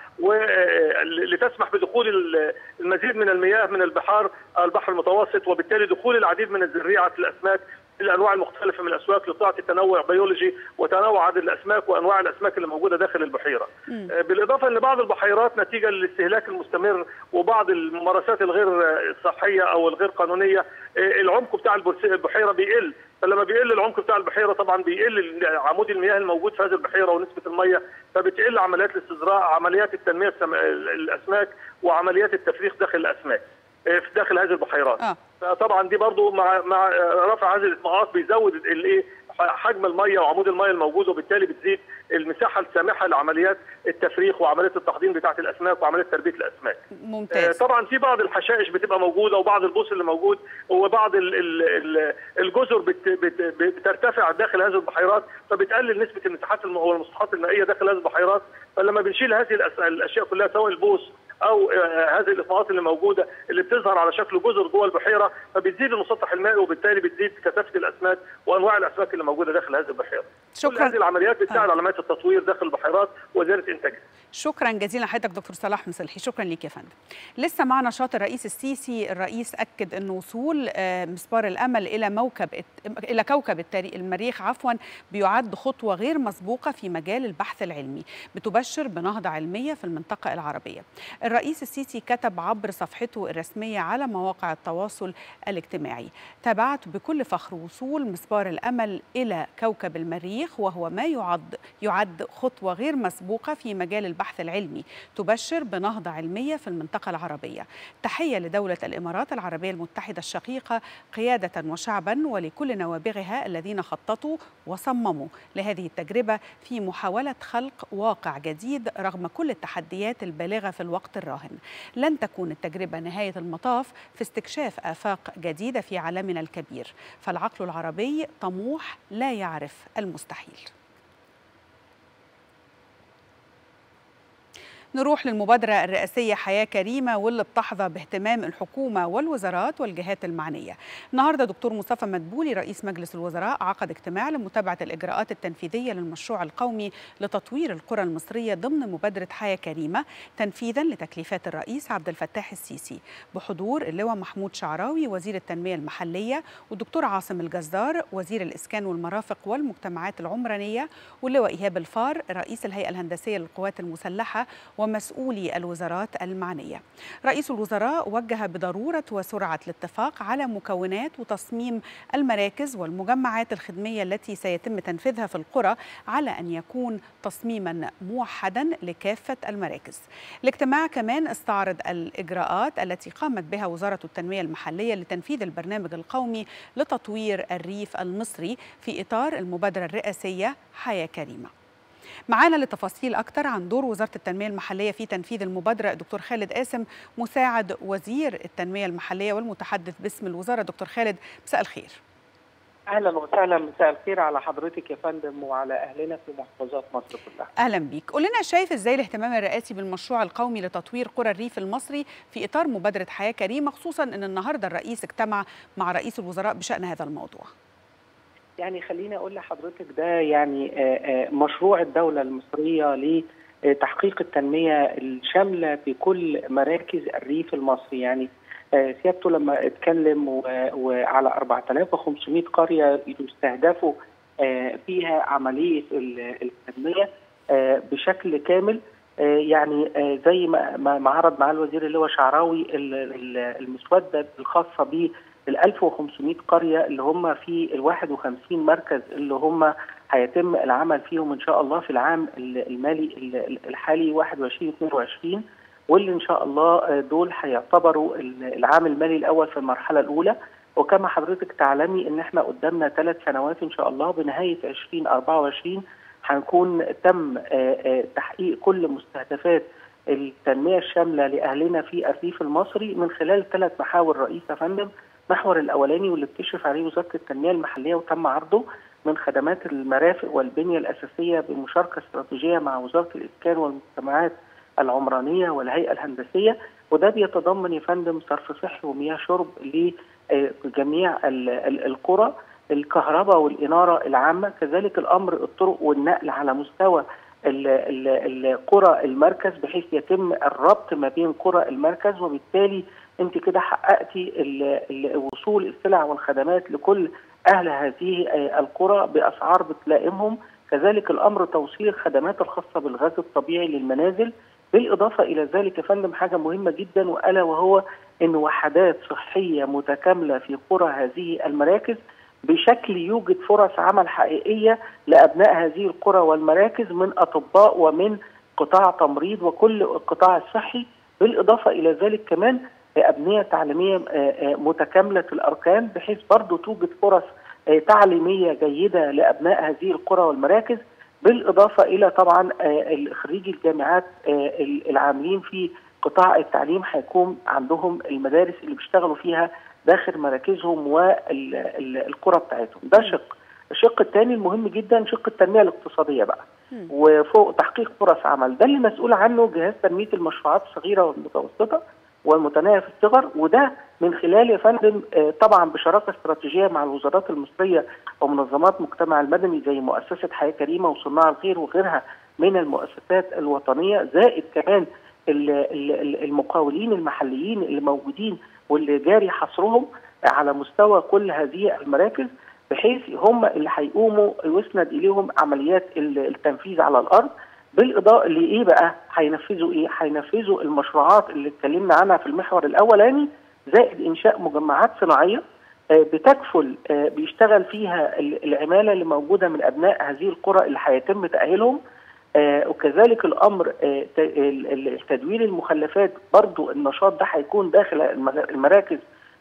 لتسمح بدخول المزيد من المياه من البحار البحر المتوسط وبالتالي دخول العديد من الزريعه الاسماك الانواع المختلفه من الاسماك لتعطي تنوع بيولوجي وتنوع عدد الاسماك وانواع الاسماك اللي موجوده داخل البحيره. م. بالاضافه ان بعض البحيرات نتيجه للاستهلاك المستمر وبعض الممارسات الغير صحيه او الغير قانونيه العمق بتاع البحيره بيقل فلما بيقل العمق بتاع البحيره طبعا بيقل عمود المياه الموجود في هذه البحيره ونسبه الميه فبتقل عمليات الاستزراع عمليات التنميه الاسماك وعمليات التفريخ داخل الاسماك في داخل هذه البحيرات آه. فطبعا دي برضو مع مع رفع هذه الاطماعات بيزود الايه حجم الميه وعمود الميه الموجود وبالتالي بتزيد المساحه السامحه لعمليات التفريخ وعمليات التحضير بتاعه الاسماك وعمليه تربيه الاسماك. ممتاز. طبعا في بعض الحشائش بتبقى موجوده وبعض البوص اللي موجود وبعض الجزر بت بت بترتفع داخل هذه البحيرات فبتقلل نسبه المساحات او المسطحات المائيه داخل هذه البحيرات فلما بنشيل هذه الاشياء كلها سواء البوص او هذه الاطماءات اللي موجوده اللي بتظهر على شكل جزر جوه البحيره فبتزيد المسطح المائي وبالتالي بتزيد كثافه الاسماك وانواع الاسماك اللي موجوده داخل هذه البحيره. شكرا. كل هذه العمليات بتساعد على عمليات التطوير داخل البحيرات وزياده انتاجها. شكرا جزيلا لحضرتك دكتور صلاح مصلحي شكرا ليك يا فندم لسه معنا نشاط الرئيس السيسي الرئيس اكد ان وصول مسبار الامل الى موكب الى كوكب المريخ عفوا بيعد خطوه غير مسبوقه في مجال البحث العلمي بتبشر بنهضه علميه في المنطقه العربيه الرئيس السيسي كتب عبر صفحته الرسميه على مواقع التواصل الاجتماعي تابعت بكل فخر وصول مسبار الامل الى كوكب المريخ وهو ما يعد يعد خطوه غير مسبوقه في مجال البحث العلمي تبشر بنهضة علمية في المنطقة العربية تحية لدولة الإمارات العربية المتحدة الشقيقة قيادة وشعبا ولكل نوابغها الذين خططوا وصمموا لهذه التجربة في محاولة خلق واقع جديد رغم كل التحديات البالغة في الوقت الراهن لن تكون التجربة نهاية المطاف في استكشاف آفاق جديدة في عالمنا الكبير فالعقل العربي طموح لا يعرف المستحيل نروح للمبادرة الرئاسية حياة كريمة واللي بتحظى باهتمام الحكومة والوزارات والجهات المعنية النهاردة دكتور مصطفى مدبولي رئيس مجلس الوزراء عقد اجتماع لمتابعة الإجراءات التنفيذية للمشروع القومي لتطوير القرى المصرية ضمن مبادرة حياة كريمة تنفيذا لتكليفات الرئيس عبد الفتاح السيسي بحضور اللواء محمود شعراوي وزير التنمية المحلية والدكتور عاصم الجزار وزير الإسكان والمرافق والمجتمعات العمرانية واللواء إيهاب الفار رئيس الهيئة الهندسية للقوات المسلحة ومسؤولي الوزارات المعنية رئيس الوزراء وجه بضرورة وسرعة الاتفاق على مكونات وتصميم المراكز والمجمعات الخدمية التي سيتم تنفيذها في القرى على أن يكون تصميما موحدا لكافة المراكز الاجتماع كمان استعرض الإجراءات التي قامت بها وزارة التنمية المحلية لتنفيذ البرنامج القومي لتطوير الريف المصري في إطار المبادرة الرئاسية حياة كريمة معانا لتفاصيل أكثر عن دور وزارة التنمية المحلية في تنفيذ المبادرة دكتور خالد قاسم مساعد وزير التنمية المحلية والمتحدث باسم الوزارة دكتور خالد مساء الخير اهلا وسهلا مساء الخير على حضرتك يا فندم وعلى اهلنا في محافظات مصر كلها. اهلا بيك، قول لنا شايف ازاي الاهتمام الرئاسي بالمشروع القومي لتطوير قرى الريف المصري في اطار مبادره حياه كريمه خصوصا ان النهارده الرئيس اجتمع مع رئيس الوزراء بشان هذا الموضوع. يعني خليني اقول لحضرتك ده يعني مشروع الدوله المصريه لتحقيق التنميه الشامله في كل مراكز الريف المصري يعني سيادته لما اتكلم وعلى 4500 قريه يستهدفوا فيها عمليه التنميه بشكل كامل يعني زي ما عرض معاه الوزير اللي هو شعراوي المسوده الخاصه ب ال 1500 قريه اللي هم في ال 51 مركز اللي هم هيتم العمل فيهم ان شاء الله في العام المالي الحالي 21 22 واللي ان شاء الله دول هيعتبروا العام المالي الاول في المرحله الاولى وكما حضرتك تعلمي ان احنا قدامنا ثلاث سنوات ان شاء الله بنهايه 2024 هنكون تم تحقيق كل مستهدفات التنميه الشامله لاهلنا في الريف المصري من خلال ثلاث محاور رئيسه يا فندم المحور الاولاني واللي بتشرف عليه وزاره التنميه المحليه وتم عرضه من خدمات المرافق والبنيه الاساسيه بمشاركه استراتيجيه مع وزاره الاسكان والمجتمعات العمرانيه والهيئه الهندسيه وده بيتضمن يا فندم صرف صحي ومياه شرب لجميع القرى الكهرباء والاناره العامه كذلك الامر الطرق والنقل على مستوى القرى المركز بحيث يتم الربط ما بين قرى المركز وبالتالي انت كده حققتي وصول السلع والخدمات لكل اهل هذه القرى باسعار بتلائمهم كذلك الامر توصيل الخدمات الخاصه بالغاز الطبيعي للمنازل بالاضافه الى ذلك يا فندم حاجه مهمه جدا والا وهو ان وحدات صحيه متكامله في قرى هذه المراكز بشكل يوجد فرص عمل حقيقيه لابناء هذه القرى والمراكز من اطباء ومن قطاع تمريض وكل القطاع الصحي بالاضافه الى ذلك كمان ابنيه تعليميه متكامله الاركان بحيث برضه توجد فرص تعليميه جيده لابناء هذه القرى والمراكز بالاضافه الى طبعا خريجي الجامعات العاملين في قطاع التعليم هيكون عندهم المدارس اللي بيشتغلوا فيها داخل مراكزهم والقرى بتاعتهم ده شق الشق الثاني المهم جدا شق التنميه الاقتصاديه بقى وفوق تحقيق فرص عمل ده اللي مسؤول عنه جهاز تنميه المشروعات الصغيره والمتوسطه والمتناهيه في الصغر وده من خلال يا فندم طبعا بشراكه استراتيجيه مع الوزارات المصريه ومنظمات المجتمع المدني زي مؤسسه حياه كريمه وصناع الخير وغيرها من المؤسسات الوطنيه زائد كمان المقاولين المحليين اللي موجودين واللي جاري حصرهم على مستوى كل هذه المراكز بحيث هم اللي هيقوموا يسند اليهم عمليات التنفيذ على الارض بالاضافه لايه بقى؟ هينفذوا ايه؟ هينفذوا المشروعات اللي اتكلمنا عنها في المحور الاولاني زائد انشاء مجمعات صناعيه بتكفل بيشتغل فيها العماله اللي موجوده من ابناء هذه القرى اللي هيتم تاهيلهم وكذلك الامر تدوير المخلفات برضو النشاط ده هيكون داخل المراكز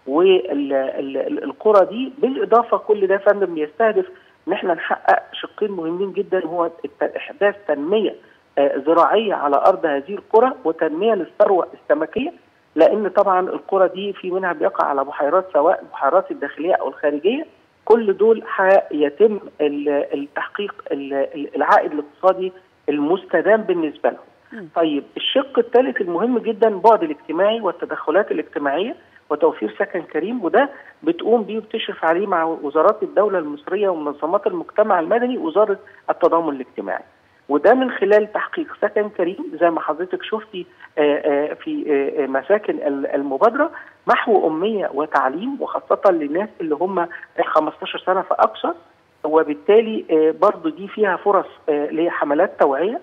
والقرى دي بالاضافه كل ده فندم بيستهدف ان احنا نحقق شقين مهمين جدا هو احداث تنميه زراعيه على ارض هذه القرى وتنميه للثروه السمكيه لان طبعا القرى دي في منها بيقع على بحيرات سواء البحيرات الداخليه او الخارجيه كل دول يتم التحقيق العائد الاقتصادي المستدام بالنسبه لهم طيب الشق الثالث المهم جدا البعد الاجتماعي والتدخلات الاجتماعيه وتوفير سكن كريم وده بتقوم بيه وبتشرف عليه مع وزارات الدوله المصريه ومنظمات المجتمع المدني وزاره التضامن الاجتماعي. وده من خلال تحقيق سكن كريم زي ما حضرتك شفتي في مساكن المبادره محو اميه وتعليم وخاصه للناس اللي هم 15 سنه فاكثر وبالتالي برضو دي فيها فرص لحملات توعيه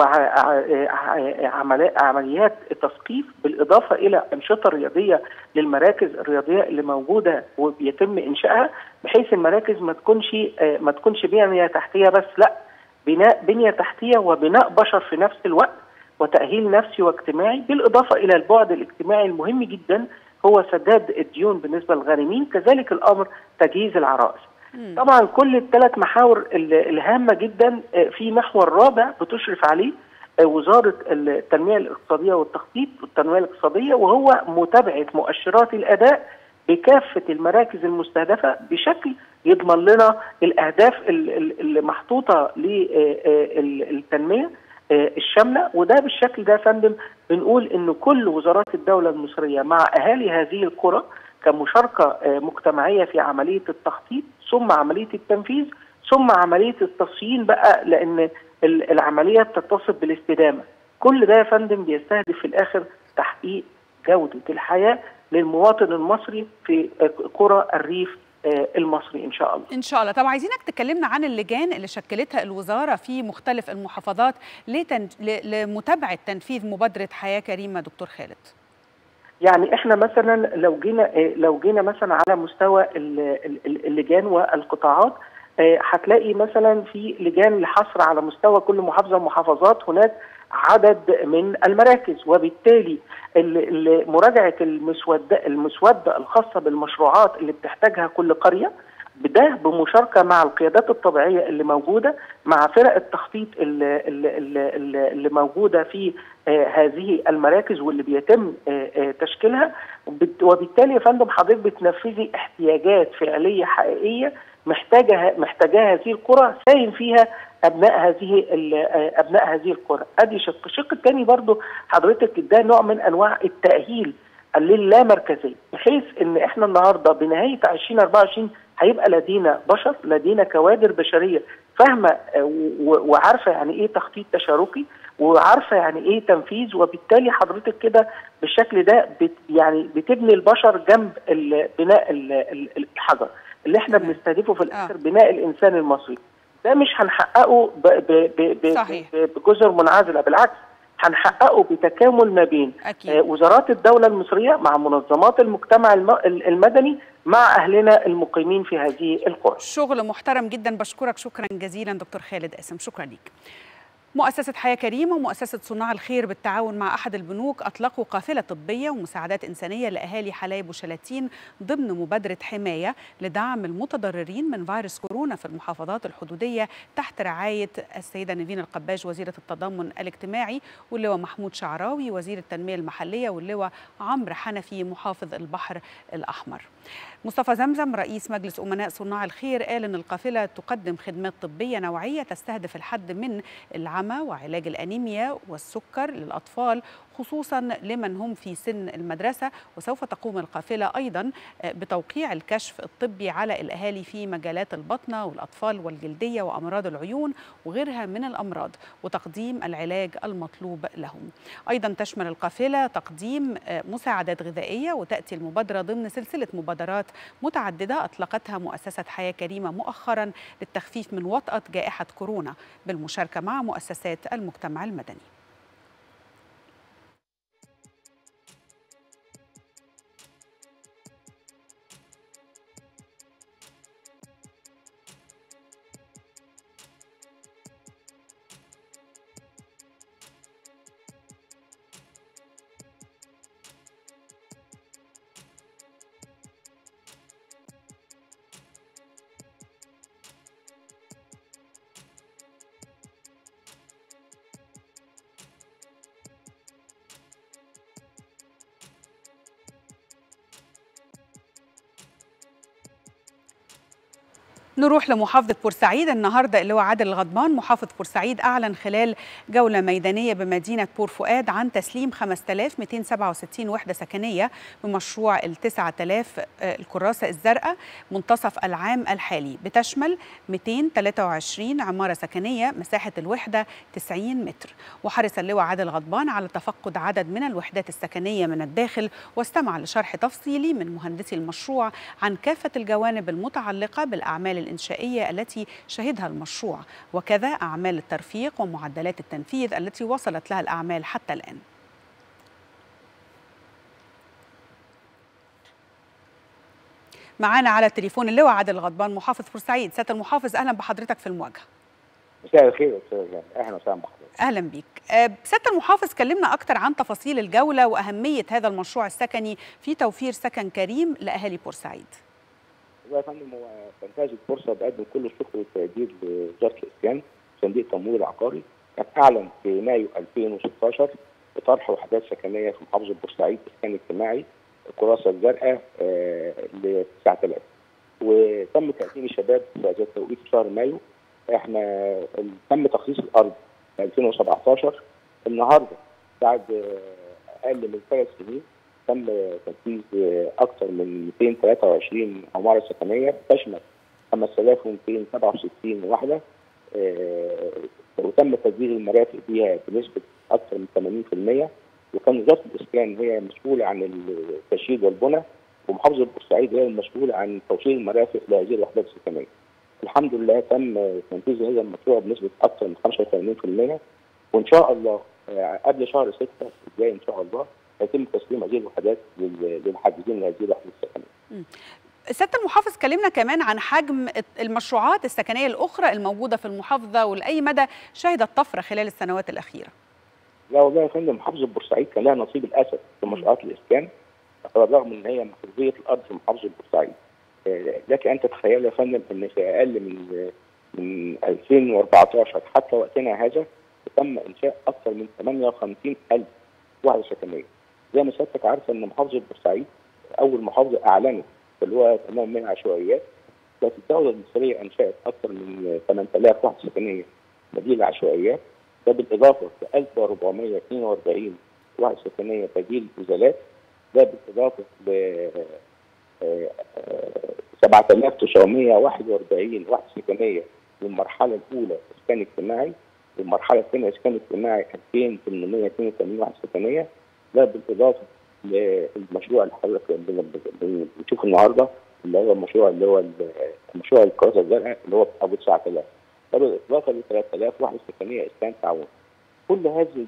وعمليات تثقيف بالاضافه الى انشطه رياضيه للمراكز الرياضيه اللي موجوده وبيتم انشائها بحيث المراكز ما تكونش ما تكونش بنيه تحتيه بس لا بناء بنيه تحتيه وبناء بشر في نفس الوقت وتاهيل نفسي واجتماعي بالاضافه الى البعد الاجتماعي المهم جدا هو سداد الديون بالنسبه للغارمين كذلك الامر تجهيز العرائس طبعا كل الثلاث محاور الهامه جدا في محور رابع بتشرف عليه وزاره التنميه الاقتصاديه والتخطيط والتنميه الاقتصاديه وهو متابعه مؤشرات الاداء بكافه المراكز المستهدفه بشكل يضمن لنا الاهداف اللي محطوطه للتنميه الشامله وده بالشكل ده يا فندم بنقول ان كل وزارات الدوله المصريه مع اهالي هذه القرى كمشاركه مجتمعيه في عمليه التخطيط ثم عمليه التنفيذ ثم عمليه التصيين بقى لان العمليه بتتصل بالاستدامه كل ده يا فندم بيستهدف في الاخر تحقيق جوده الحياه للمواطن المصري في قرى الريف المصري ان شاء الله. ان شاء الله، طب عايزينك تكلمنا عن اللجان اللي شكلتها الوزاره في مختلف المحافظات لتن... لمتابعه تنفيذ مبادره حياه كريمه دكتور خالد. يعني احنا مثلا لو جينا لو جينا مثلا على مستوى اللجان والقطاعات هتلاقي مثلا في لجان لحصر على مستوى كل محافظه ومحافظات هناك عدد من المراكز وبالتالي مراجعه المسوده المسوده الخاصه بالمشروعات اللي بتحتاجها كل قريه ده بمشاركه مع القيادات الطبيعيه اللي موجوده مع فرق التخطيط اللي, اللي, اللي موجوده في هذه المراكز واللي بيتم تشكيلها وبالتالي يا فندم حضرتك بتنفذي احتياجات فعليه حقيقيه محتاجه محتاجاها هذه القرى ساهم فيها ابناء هذه ابناء هذه القرى ادي شق الشق الثاني برضو حضرتك ده نوع من انواع التاهيل اللامركزيه بحيث ان احنا النهارده بنهايه 2024 هيبقى لدينا بشر لدينا كوادر بشريه فاهمه وعارفه يعني ايه تخطيط تشاركي وعارفه يعني ايه تنفيذ وبالتالي حضرتك كده بالشكل ده بت يعني بتبني البشر جنب بناء الحجر اللي احنا بنستهدفه في الاخر بناء الانسان المصري ده مش هنحققه بجزر منعزله بالعكس هنحققه بتكامل ما بين أكيد. وزارات الدوله المصريه مع منظمات المجتمع المدني مع اهلنا المقيمين في هذه القرى. شغل محترم جدا بشكرك شكرا جزيلا دكتور خالد قاسم شكرا ليك. مؤسسة حياة كريمة ومؤسسة صناع الخير بالتعاون مع أحد البنوك أطلقوا قافلة طبية ومساعدات إنسانية لأهالي حلايب وشلاتين ضمن مبادرة حماية لدعم المتضررين من فيروس كورونا في المحافظات الحدودية تحت رعاية السيدة نيفين القباج وزيرة التضامن الاجتماعي واللواء محمود شعراوي وزير التنمية المحلية واللواء عمرو حنفي محافظ البحر الأحمر. مصطفى زمزم رئيس مجلس أمناء صناع الخير قال أن القافلة تقدم خدمات طبية نوعية تستهدف الحد من العمى وعلاج الأنيميا والسكر للأطفال خصوصا لمن هم في سن المدرسة وسوف تقوم القافلة أيضا بتوقيع الكشف الطبي على الأهالي في مجالات البطنة والأطفال والجلدية وأمراض العيون وغيرها من الأمراض وتقديم العلاج المطلوب لهم أيضا تشمل القافلة تقديم مساعدات غذائية وتأتي المبادرة ضمن سلسلة مبادرات متعددة أطلقتها مؤسسة حياة كريمة مؤخرا للتخفيف من وطأة جائحة كورونا بالمشاركة مع مؤسسات المجتمع المدني نروح لمحافظة بورسعيد النهاردة اللي هو عادل الغضبان محافظ بورسعيد أعلن خلال جولة ميدانية بمدينة بور فؤاد عن تسليم 5267 وحدة سكنية بمشروع ال 9000 الكراسة الزرقاء منتصف العام الحالي بتشمل 223 عمارة سكنية مساحة الوحدة 90 متر وحرص اللواء عادل الغضبان على تفقد عدد من الوحدات السكنية من الداخل واستمع لشرح تفصيلي من مهندسي المشروع عن كافة الجوانب المتعلقة بالأعمال الإنشائية التي شهدها المشروع وكذا أعمال الترفيق ومعدلات التنفيذ التي وصلت لها الأعمال حتى الآن معانا على التليفون اللواء عادل الغضبان محافظ بورسعيد سياده المحافظ اهلا بحضرتك في المواجهه مساء الخير استاذ اهلا وسهلا بحضرتك اهلا بيك سياده المحافظ كلمنا اكثر عن تفاصيل الجوله واهميه هذا المشروع السكني في توفير سكن كريم لاهالي بورسعيد والله يا فندم هو بنتهز الفرصه بقدم كل الشكر والتقدير لوزاره الاسكان صندوق التمويل العقاري كان اعلن في مايو 2016 بطرح وحدات سكنيه في محافظه بورسعيد اسكان اجتماعي الكراسه الزرقاء آه ل 9000 وتم تقديم الشباب في هذا التوقيت في شهر مايو احنا تم تخصيص الارض في 2017 النهارده بعد آه اقل من ثلاث سنين تم تنفيذ اكثر من 223 عماره سكنيه تشمل 5267 وحده آه وتم تسجيل المرافق فيها بنسبه اكثر من 80% وكان وزاره الاسكان هي مسؤوله عن التشييد والبنى ومحافظه بورسعيد هي المسؤوله عن توصيل المرافق لهذه الوحدات السكنيه. الحمد لله تم تنفيذ هذا المشروع بنسبه اكثر من 85% وان شاء الله قبل شهر 6 الجاي ان شاء الله هيتم تسليم هذه الوحدات للحاجزين لهذه الوحدات السكنيه. سياده المحافظ كلمنا كمان عن حجم المشروعات السكنيه الاخرى الموجوده في المحافظه ولاي مدى شهدت طفره خلال السنوات الاخيره. لا والله يا فندم محافظه بورسعيد كان لها نصيب الاسد في مشروعات الاسكان على الرغم ان هي محافظيه الارض في محافظه بورسعيد. لك ان تتخيل يا فندم ان في اقل من من 2014 حتى وقتنا هذا تم انشاء اكثر من 58 الف وحده سكنيه. زي ما سيادتك عارفه ان محافظه بورسعيد اول محافظه اعلنت اللي هو تمام من العشوائيات كانت الدوله المصريه انشات اكثر من 8000 وحده سكنيه بديل العشوائيات ده بالاضافه ل 1442 وحده سكنيه بديل ازالات ده بالاضافه ل 7941 وحده سكنيه للمرحله الاولى اسكان اجتماعي والمرحله الثانيه اسكان اجتماعي 2882 وحده سكنيه ده بالاضافه للمشروع اللي حضرتك بنشوفه النهارده اللي هو المشروع اللي هو المشروع الكراسه الزرقاء اللي هو ابو 9000 ده بالاضافه ل 3000 وحده سكنيه اسكان تعاون كل هذه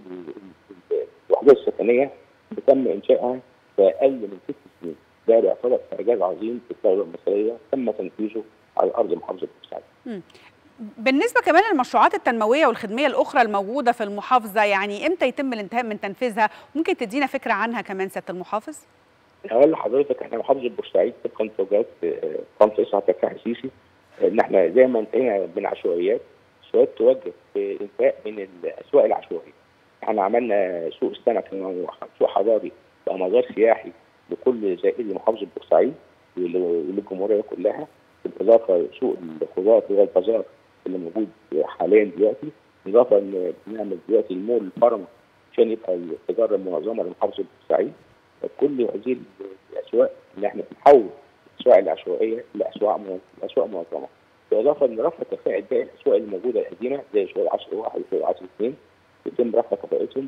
الوحدات السكنيه بتم انشائها في اقل من ست سنين ده بيعتبر اعجاز عظيم في الدوله المصريه تم تنفيذه على ارض محافظه بورسعيد. بالنسبه كمان للمشروعات التنمويه والخدميه الاخرى الموجوده في المحافظه يعني امتى يتم الانتهاء من تنفيذها؟ ممكن تدينا فكره عنها كمان سياده المحافظ؟ هقول لحضرتك احنا محافظه بورسعيد طبقا لتوجيهات قامه رئيس عبد الفتاح السيسي ان احنا زي ما انتهينا من عشوائيات سواد توجه بانتهاء من الاسواق العشوائيه. احنا عملنا سوق السمك سوق حضاري بقى مزار سياحي لكل زائري محافظه بورسعيد وللجمهوريه كلها بالاضافه سوق الخضار اللي هو البازار اللي موجود حاليا دلوقتي بالاضافه ان بنعمل دلوقتي المول الفرم عشان يبقى التجاره المنظمه لمحافظه بورسعيد كل هذه الاسواق اللي احنا بنحول الاسواق العشوائيه لاسواق لاسواق منظمه بالاضافه ان رفع كفاءه باقي الاسواق الموجوده القديمه زي سوق العصر واحد وسوق العصر اثنين يتم رفع كفاءتهم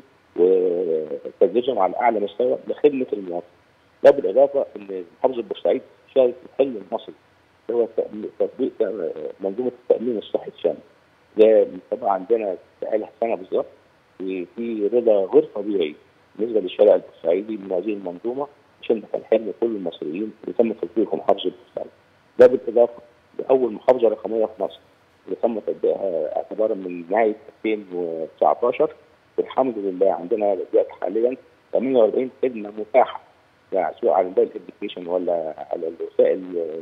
وتدريجهم على اعلى مستوى لخدمه المواطن. ده بالاضافه ان محافظه بورسعيد شارك في الحلم المصري اللي هو تطبيق منظومه التامين الصحي الشامل. ده طبعا عندنا بقالها سنه بالظبط وفي رضا غير طبيعي بالنسبه للشارع البورسعيدي من هذه المنظومه عشان ده كان حلم كل المصريين اللي تم تطبيقه في محافظه بورسعيد. ده بالاضافه لاول محافظه رقميه في مصر اللي تم تطبيقها اعتبارا من نهايه 2019 والحمد لله عندنا دلوقتي حاليا 48 خدمه متاحه يعني سواء على موبايل ابلكيشن ولا على الوسائل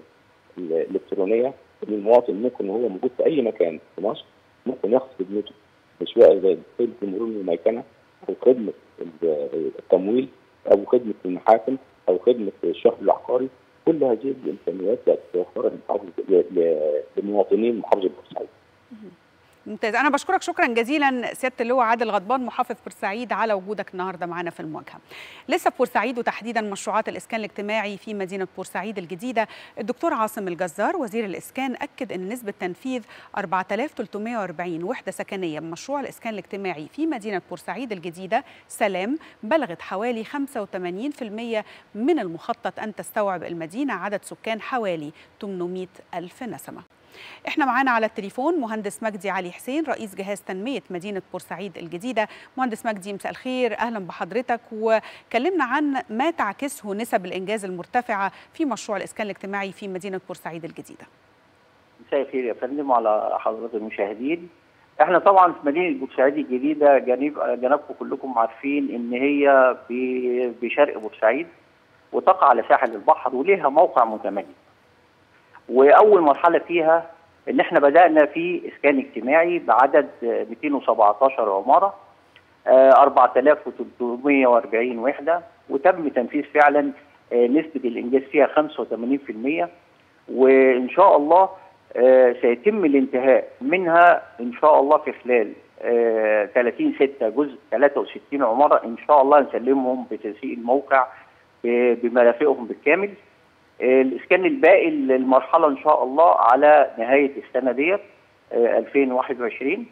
الالكترونيه اللي المواطن ممكن وهو موجود في اي مكان في مصر ممكن ياخد خدمته سواء زي خدمه المرور والميكنه او خدمه التمويل او خدمه المحاكم او خدمه الشهر العقاري كل هذه الامكانيات بقت متوفره لمواطنين محافظه بورسعيد. ممتاز انا بشكرك شكرا جزيلا سياده اللواء عادل غضبان محافظ بورسعيد على وجودك النهارده معنا في المواجهه لسه في بورسعيد وتحديدا مشروعات الاسكان الاجتماعي في مدينه بورسعيد الجديده الدكتور عاصم الجزار وزير الاسكان اكد ان نسبه تنفيذ 4340 وحده سكنيه بمشروع الاسكان الاجتماعي في مدينه بورسعيد الجديده سلام بلغت حوالي 85% من المخطط ان تستوعب المدينه عدد سكان حوالي 800 الف نسمه احنا معانا على التليفون مهندس مجدي علي حسين رئيس جهاز تنميه مدينه بورسعيد الجديده مهندس مجدي مساء الخير اهلا بحضرتك وكلمنا عن ما تعكسه نسب الانجاز المرتفعه في مشروع الاسكان الاجتماعي في مدينه بورسعيد الجديده مساء الخير يا فندم وعلى حضرات المشاهدين احنا طبعا في مدينه بورسعيد الجديده جانب جنبكم كلكم عارفين ان هي بشرق بورسعيد وتقع على ساحل البحر وليها موقع متميز واول مرحله فيها ان احنا بدانا في اسكان اجتماعي بعدد 217 عماره 4340 وحده وتم تنفيذ فعلا نسبه الانجاز فيها 85% وان شاء الله سيتم الانتهاء منها ان شاء الله في خلال 30 6 جزء 63 عماره ان شاء الله نسلمهم بتنسيق الموقع بمرافقهم بالكامل الاسكان الباقي المرحله ان شاء الله على نهايه السنه ديت 2021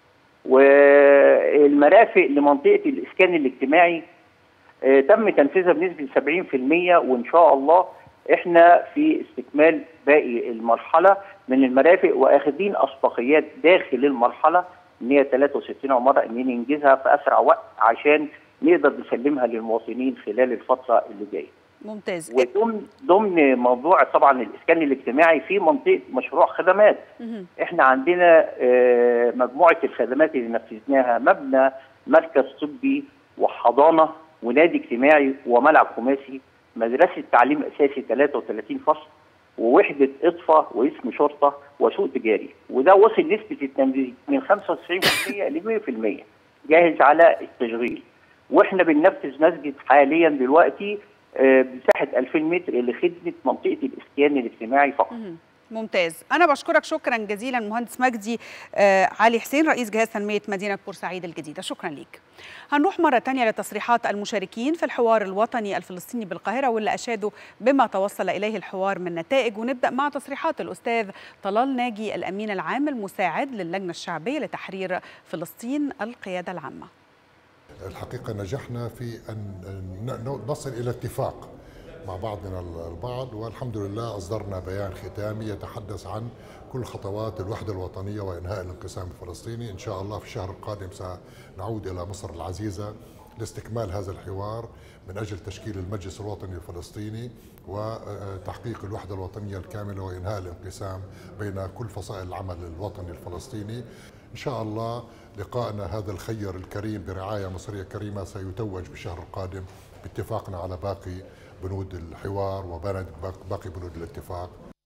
والمرافق لمنطقه الاسكان الاجتماعي تم تنفيذها بنسبه 70% وان شاء الله احنا في استكمال باقي المرحله من المرافق واخدين اسبقيات داخل المرحله ان هي 63 عماره ان ننجزها في اسرع وقت عشان نقدر نسلمها للمواطنين خلال الفتره اللي جايه. ممتاز وضمن ضمن موضوع طبعا الاسكان الاجتماعي في منطقه مشروع خدمات مهم. احنا عندنا آه، مجموعه الخدمات اللي نفذناها مبنى مركز طبي وحضانه ونادي اجتماعي وملعب خماسي مدرسه تعليم اساسي 33 فصل ووحده اطفاء واسم شرطه وسوق تجاري وده وصل نسبه التنفيذ من 95% ل 100% جاهز على التشغيل واحنا بننفذ مسجد حاليا دلوقتي آه، بمساحه 2000 متر لخدمه منطقه الاسكان الاجتماعي فقط. مهم. ممتاز أنا بشكرك شكرا جزيلا مهندس مجدي آه علي حسين رئيس جهاز تنمية مدينة بورسعيد الجديدة شكرا ليك هنروح مرة تانية لتصريحات المشاركين في الحوار الوطني الفلسطيني بالقاهرة واللي أشادوا بما توصل إليه الحوار من نتائج ونبدأ مع تصريحات الأستاذ طلال ناجي الأمين العام المساعد للجنة الشعبية لتحرير فلسطين القيادة العامة الحقيقة نجحنا في أن نصل إلى اتفاق مع بعضنا البعض والحمد لله أصدرنا بيان ختامي يتحدث عن كل خطوات الوحدة الوطنية وإنهاء الانقسام الفلسطيني إن شاء الله في الشهر القادم سنعود إلى مصر العزيزة لاستكمال هذا الحوار من أجل تشكيل المجلس الوطني الفلسطيني وتحقيق الوحدة الوطنية الكاملة وإنهاء الانقسام بين كل فصائل العمل الوطني الفلسطيني إن شاء الله لقائنا هذا الخير الكريم برعاية مصرية كريمة سيتوج بالشهر القادم باتفاقنا على باقي بنود الحوار وباقي بنود الاتفاق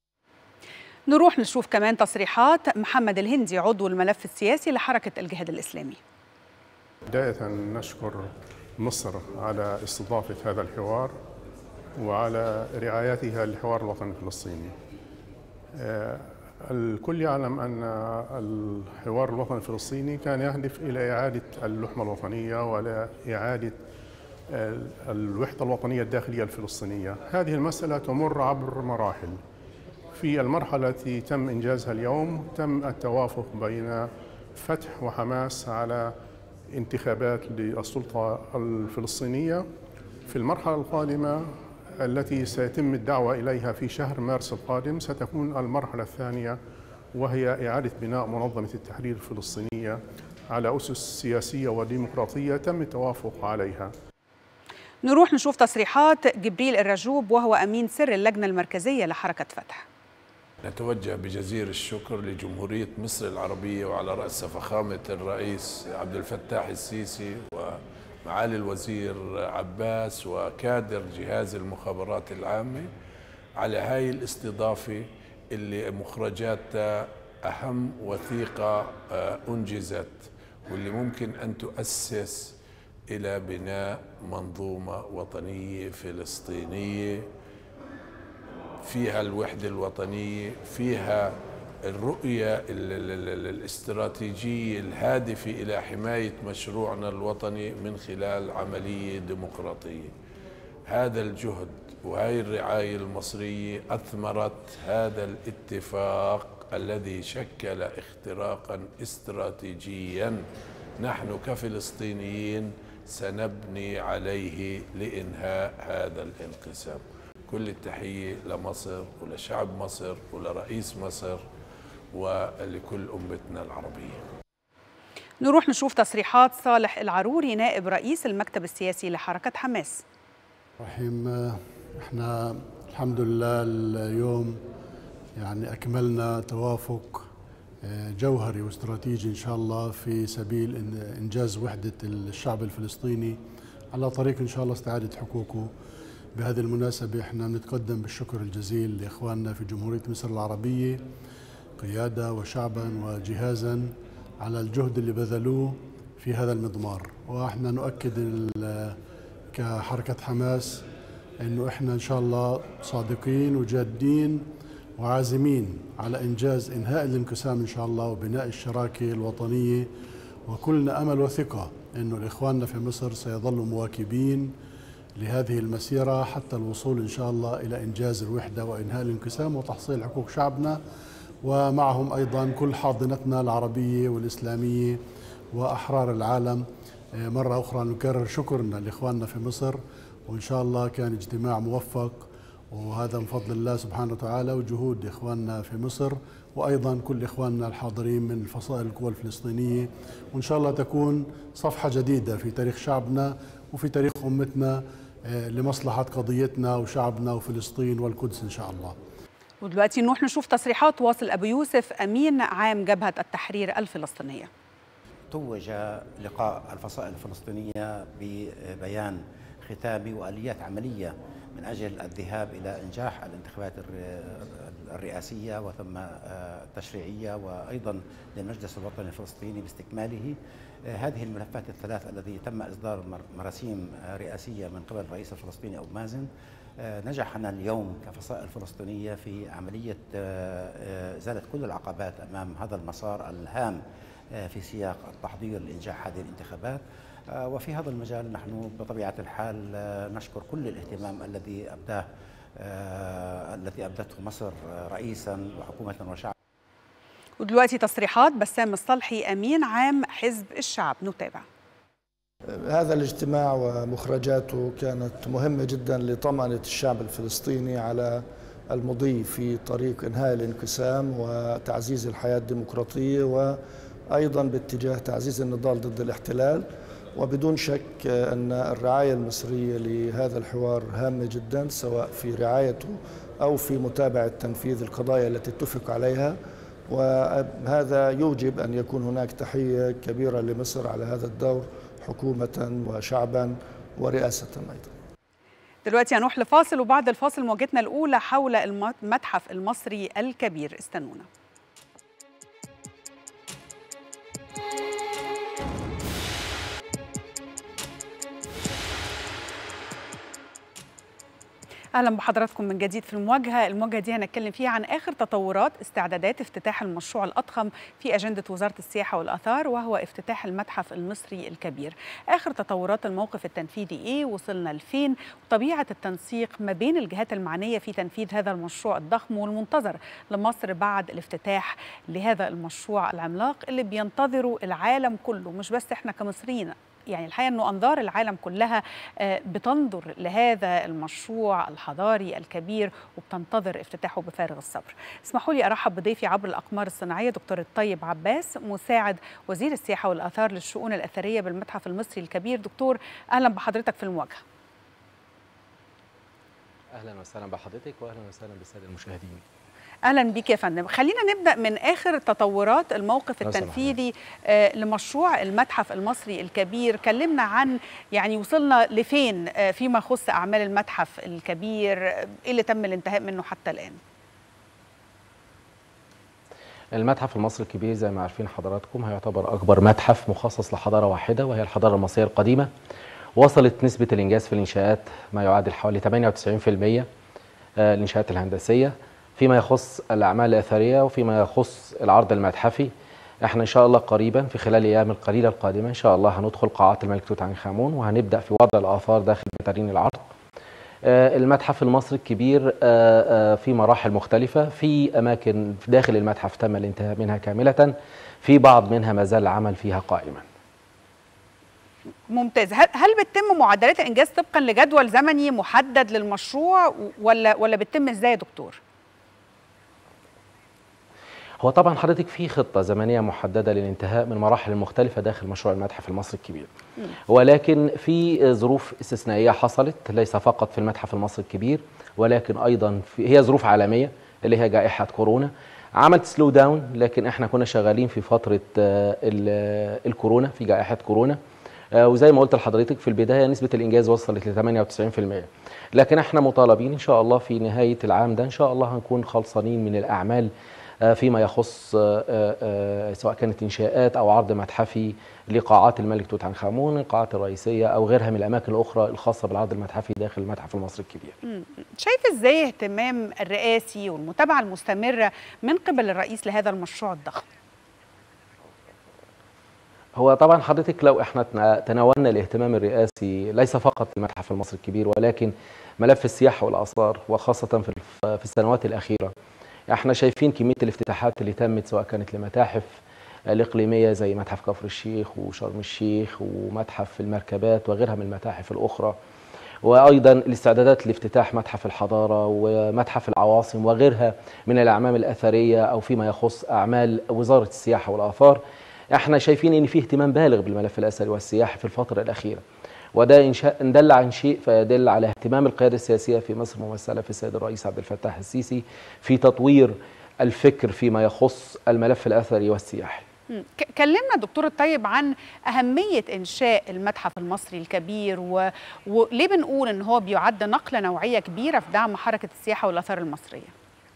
نروح نشوف كمان تصريحات محمد الهندي عضو الملف السياسي لحركة الجهاد الإسلامي بداية نشكر مصر على استضافة هذا الحوار وعلى رعايتها للحوار الوطني الفلسطيني الكل يعلم أن الحوار الوطني الفلسطيني كان يهدف إلى إعادة اللحمة الوطنية وإلى إعادة الوحدة الوطنية الداخلية الفلسطينية هذه المسألة تمر عبر مراحل في المرحلة التي تم إنجازها اليوم تم التوافق بين فتح وحماس على انتخابات للسلطة الفلسطينية في المرحلة القادمة التي سيتم الدعوة إليها في شهر مارس القادم ستكون المرحلة الثانية وهي إعادة بناء منظمة التحرير الفلسطينية على أسس سياسية وديمقراطية تم التوافق عليها نروح نشوف تصريحات جبريل الرجوب وهو أمين سر اللجنة المركزية لحركة فتح نتوجه بجزير الشكر لجمهورية مصر العربية وعلى رأس فخامة الرئيس عبد الفتاح السيسي ومعالي الوزير عباس وكادر جهاز المخابرات العامة على هاي الاستضافة اللي مخرجاتها أهم وثيقة أنجزت واللي ممكن أن تؤسس إلى بناء منظومة وطنية فلسطينية فيها الوحدة الوطنية فيها الرؤية ال- ال- ال- الاستراتيجية الهادفة إلى حماية مشروعنا الوطني من خلال عملية ديمقراطية هذا الجهد وهي الرعاية المصرية أثمرت هذا الاتفاق الذي شكل اختراقا استراتيجيا نحن كفلسطينيين سنبني عليه لإنهاء هذا الانقسام كل التحية لمصر ولشعب مصر ولرئيس مصر ولكل أمتنا العربية نروح نشوف تصريحات صالح العروري نائب رئيس المكتب السياسي لحركة حماس رحيم احنا الحمد لله اليوم يعني اكملنا توافق آه، جوهري واستراتيجي ان شاء الله في سبيل إن- انجاز وحده الشعب الفلسطيني على طريق ان شاء الله استعاده حقوقه بهذه المناسبه احنا بنتقدم بالشكر الجزيل لاخواننا في جمهوريه مصر العربيه قياده وشعبا وجهازا على الجهد اللي بذلوه في هذا المضمار واحنا نؤكد ال- كحركه حماس انه احنا ان شاء الله صادقين وجادين وعازمين على انجاز انهاء الانقسام ان شاء الله وبناء الشراكه الوطنيه وكلنا امل وثقه انه الاخواننا في مصر سيظلوا مواكبين لهذه المسيره حتى الوصول ان شاء الله الى انجاز الوحده وانهاء الانقسام وتحصيل حقوق شعبنا ومعهم ايضا كل حاضنتنا العربيه والاسلاميه واحرار العالم آه، مره اخرى نكرر شكرنا لاخواننا في مصر وان شاء الله كان اجتماع موفق وهذا من فضل الله سبحانه وتعالى وجهود اخواننا في مصر وايضا كل اخواننا الحاضرين من الفصائل القوى الفلسطينيه وان شاء الله تكون صفحه جديده في تاريخ شعبنا وفي تاريخ امتنا آه، لمصلحه قضيتنا وشعبنا وفلسطين والقدس ان شاء الله. ودلوقتي نروح نشوف تصريحات واصل أبو يوسف أمين عام جبهة التحرير الفلسطينية توج لقاء الفصائل الفلسطينية ببيان ختامي واليات عمليه من اجل الذهاب الى انجاح الانتخابات الر- الرئاسيه وثم آه، التشريعيه وايضا للمجلس الوطني الفلسطيني باستكماله آه، هذه الملفات الثلاث الذي تم اصدار مر- مراسيم آه، رئاسيه من قبل الرئيس الفلسطيني ابو مازن آه، نجحنا اليوم كفصائل فلسطينيه في عمليه آه، آه، ازاله كل العقبات امام هذا المسار الهام آه، في سياق التحضير لإنجاح هذه الانتخابات آه، وفي هذا المجال نحن بطبيعة الحال آه، نشكر كل الاهتمام الذي أبداه آه، التي أبدته مصر آه، رئيسا وحكومة وشعبا ودلوقتي تصريحات بسام الصلحي أمين عام حزب الشعب نتابع هذا الاجتماع ومخرجاته كانت مهمة جدا لطمأنة الشعب الفلسطيني على المضي في طريق إنهاء الانقسام وتعزيز الحياة الديمقراطية وأيضا باتجاه تعزيز النضال ضد الاحتلال وبدون شك أن الرعاية المصرية لهذا الحوار هامة جدا سواء في رعايته أو في متابعة تنفيذ القضايا التي اتفق عليها وهذا يوجب أن يكون هناك تحية كبيرة لمصر على هذا الدور حكومة وشعبا ورئاسة أيضا دلوقتي هنروح لفاصل وبعد الفاصل مواجهتنا الأولى حول المتحف المصري الكبير استنونا اهلا بحضراتكم من جديد في المواجهه، المواجهه دي هنتكلم فيها عن اخر تطورات استعدادات افتتاح المشروع الاضخم في اجنده وزاره السياحه والاثار وهو افتتاح المتحف المصري الكبير. اخر تطورات الموقف التنفيذي ايه؟ وصلنا لفين؟ وطبيعه التنسيق ما بين الجهات المعنيه في تنفيذ هذا المشروع الضخم والمنتظر لمصر بعد الافتتاح لهذا المشروع العملاق اللي بينتظره العالم كله مش بس احنا كمصريين يعني الحقيقه انه انظار العالم كلها آه، بتنظر لهذا المشروع الحضاري الكبير وبتنتظر افتتاحه بفارغ الصبر. اسمحوا لي ارحب بضيفي عبر الاقمار الصناعيه دكتور الطيب عباس مساعد وزير السياحه والاثار للشؤون الاثريه بالمتحف المصري الكبير. دكتور اهلا بحضرتك في المواجهه. اهلا وسهلا بحضرتك واهلا وسهلا بالساده المشاهدين اهلا بك يا فندم خلينا نبدا من اخر تطورات الموقف لو سمحت. التنفيذي آه، لمشروع المتحف المصري الكبير كلمنا عن يعني وصلنا لفين آه، فيما يخص اعمال المتحف الكبير آه، ايه اللي تم الانتهاء منه حتى الان المتحف المصري الكبير زي ما عارفين حضراتكم هيعتبر اكبر متحف مخصص لحضاره واحده وهي الحضاره المصريه القديمه وصلت نسبه الانجاز في الانشاءات ما يعادل حوالي 98% آه، الإنشاءات الهندسية فيما يخص الأعمال الأثرية وفيما يخص العرض المتحفي احنا ان شاء الله قريبا في خلال الايام القليله القادمه ان شاء الله هندخل قاعات الملك توت عنخ امون وهنبدا في وضع الاثار داخل بتارين العرض آه، المتحف المصري الكبير آه، آه، في مراحل مختلفه في اماكن داخل المتحف تم الانتهاء منها كامله في بعض منها ما زال العمل فيها قائما ممتاز هل هل بتتم معدلات الانجاز طبقا لجدول زمني محدد للمشروع ولا ولا بتتم ازاي يا دكتور هو طبعا حضرتك في خطه زمنيه محدده للانتهاء من المراحل المختلفه داخل مشروع المتحف المصري الكبير ولكن في ظروف استثنائيه حصلت ليس فقط في المتحف المصري الكبير ولكن ايضا في هي ظروف عالميه اللي هي جائحه كورونا عملت سلو داون لكن احنا كنا شغالين في فتره آه، ال- الكورونا في جائحه كورونا آه، وزي ما قلت لحضرتك في البدايه نسبه الانجاز وصلت ل 98% لكن احنا مطالبين ان شاء الله في نهايه العام ده ان شاء الله هنكون خلصانين من الاعمال آه، فيما يخص آه، آه، آه، سواء كانت انشاءات او عرض متحفي لقاعات الملك توت عنخ امون القاعات الرئيسيه او غيرها من الاماكن الاخرى الخاصه بالعرض المتحفي داخل المتحف المصري الكبير مم. شايف ازاي اهتمام الرئاسي والمتابعه المستمره من قبل الرئيس لهذا المشروع الضخم هو طبعا حضرتك لو احنا تنا- تناولنا الاهتمام الرئاسي ليس فقط في المتحف المصري الكبير ولكن ملف السياحه والاثار وخاصه في الف- في السنوات الاخيره احنا شايفين كميه الافتتاحات اللي تمت سواء كانت لمتاحف الاقليميه زي متحف كفر الشيخ وشرم الشيخ ومتحف المركبات وغيرها من المتاحف الاخرى وايضا الاستعدادات لافتتاح متحف الحضاره ومتحف العواصم وغيرها من الاعمال الاثريه او فيما يخص اعمال وزاره السياحه والاثار احنا شايفين ان في اهتمام بالغ بالملف الاثري والسياحي في الفتره الاخيره وده إن, شاء إن دل عن شيء فيدل على اهتمام القياده السياسيه في مصر ممثله في السيد الرئيس عبد الفتاح السيسي في تطوير الفكر فيما يخص الملف الاثري والسياحي مم. ك- كلمنا دكتور الطيب عن أهمية إنشاء المتحف المصري الكبير و... وليه بنقول إن هو بيعد نقلة نوعية كبيرة في دعم حركة السياحة والآثار المصرية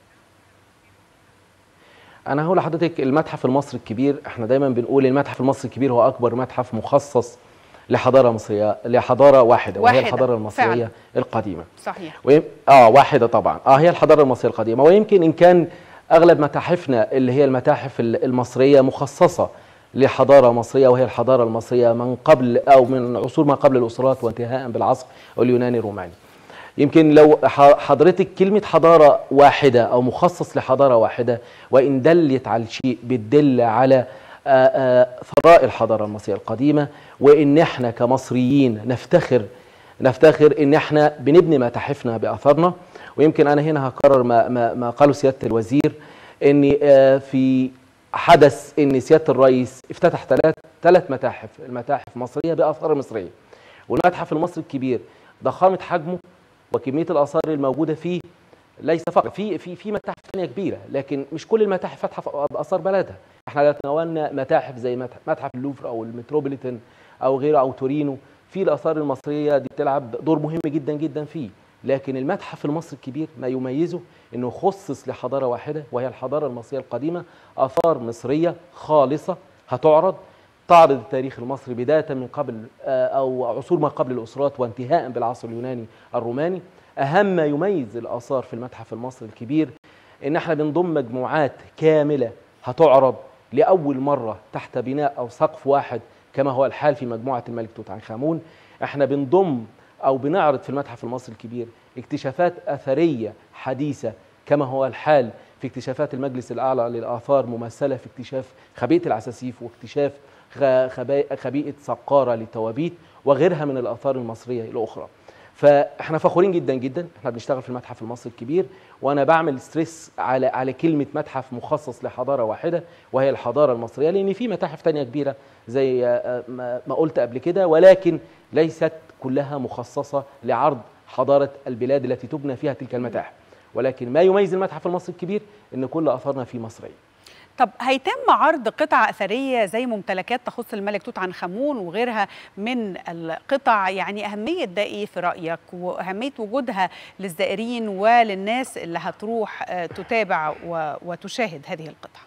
انا هقول لحضرتك المتحف المصري الكبير احنا دايما بنقول المتحف المصري الكبير هو اكبر متحف مخصص لحضاره مصريه لحضاره واحده وهي واحدة، الحضاره المصريه فعلا. القديمه صحيح ويم... اه واحده طبعا اه هي الحضاره المصريه القديمه ويمكن ان كان اغلب متاحفنا اللي هي المتاحف ال- المصريه مخصصه لحضاره مصريه وهي الحضاره المصريه من قبل او من عصور ما قبل الاسرات وانتهاء بالعصر اليوناني الروماني يمكن لو ح- حضرتك كلمة حضارة واحدة أو مخصص لحضارة واحدة وإن دلت على شيء بتدل على آه، آه، ثراء الحضارة المصرية القديمة وإن إحنا كمصريين نفتخر نفتخر إن إحنا بنبني متاحفنا بأثرنا ويمكن أنا هنا هكرر ما, ما, ما قاله سيادة الوزير إن آه، في حدث إن سيادة الرئيس افتتح ثلاث ثلاث متاحف المتاحف مصرية بآثار مصرية والمتحف المصري الكبير ضخامة حجمه وكميه الاثار الموجوده فيه ليس فقط في في في متاحف ثانيه كبيره لكن مش كل المتاحف فاتحه باثار بلدها احنا لو تناولنا متاحف زي متح- متحف اللوفر او المتروبوليتان او غيره او تورينو في الاثار المصريه دي بتلعب دور مهم جدا جدا فيه لكن المتحف المصري الكبير ما يميزه انه خصص لحضاره واحده وهي الحضاره المصريه القديمه اثار مصريه خالصه هتعرض تعرض التاريخ المصري بداية من قبل آه، أو عصور ما قبل الأسرات وانتهاء بالعصر اليوناني الروماني أهم ما يميز الآثار في المتحف المصري الكبير إن احنا بنضم مجموعات كاملة هتعرض لأول مرة تحت بناء أو سقف واحد كما هو الحال في مجموعة الملك توت عنخ آمون احنا بنضم أو بنعرض في المتحف المصري الكبير اكتشافات أثرية حديثة كما هو الحال في اكتشافات المجلس الأعلى للآثار ممثلة في اكتشاف خبيئة العساسيف واكتشاف خ- خبا- خبيئة سقارة للتوابيت وغيرها من الآثار المصرية الأخرى فاحنا فخورين جدا جدا احنا بنشتغل في المتحف المصري الكبير وانا بعمل ستريس على على كلمه متحف مخصص لحضاره واحده وهي الحضاره المصريه لان في متاحف تانية كبيره زي آه، ما ما قلت قبل كده ولكن ليست كلها مخصصه لعرض حضاره البلاد التي تبنى فيها تلك المتاحف ولكن ما يميز المتحف المصري الكبير ان كل اثارنا فيه مصريه طب هيتم عرض قطع أثرية زي ممتلكات تخص الملك توت عنخ آمون وغيرها من القطع يعني أهمية ده إيه في رأيك وأهمية وجودها للزائرين وللناس اللي هتروح آه، تتابع و- وتشاهد هذه القطع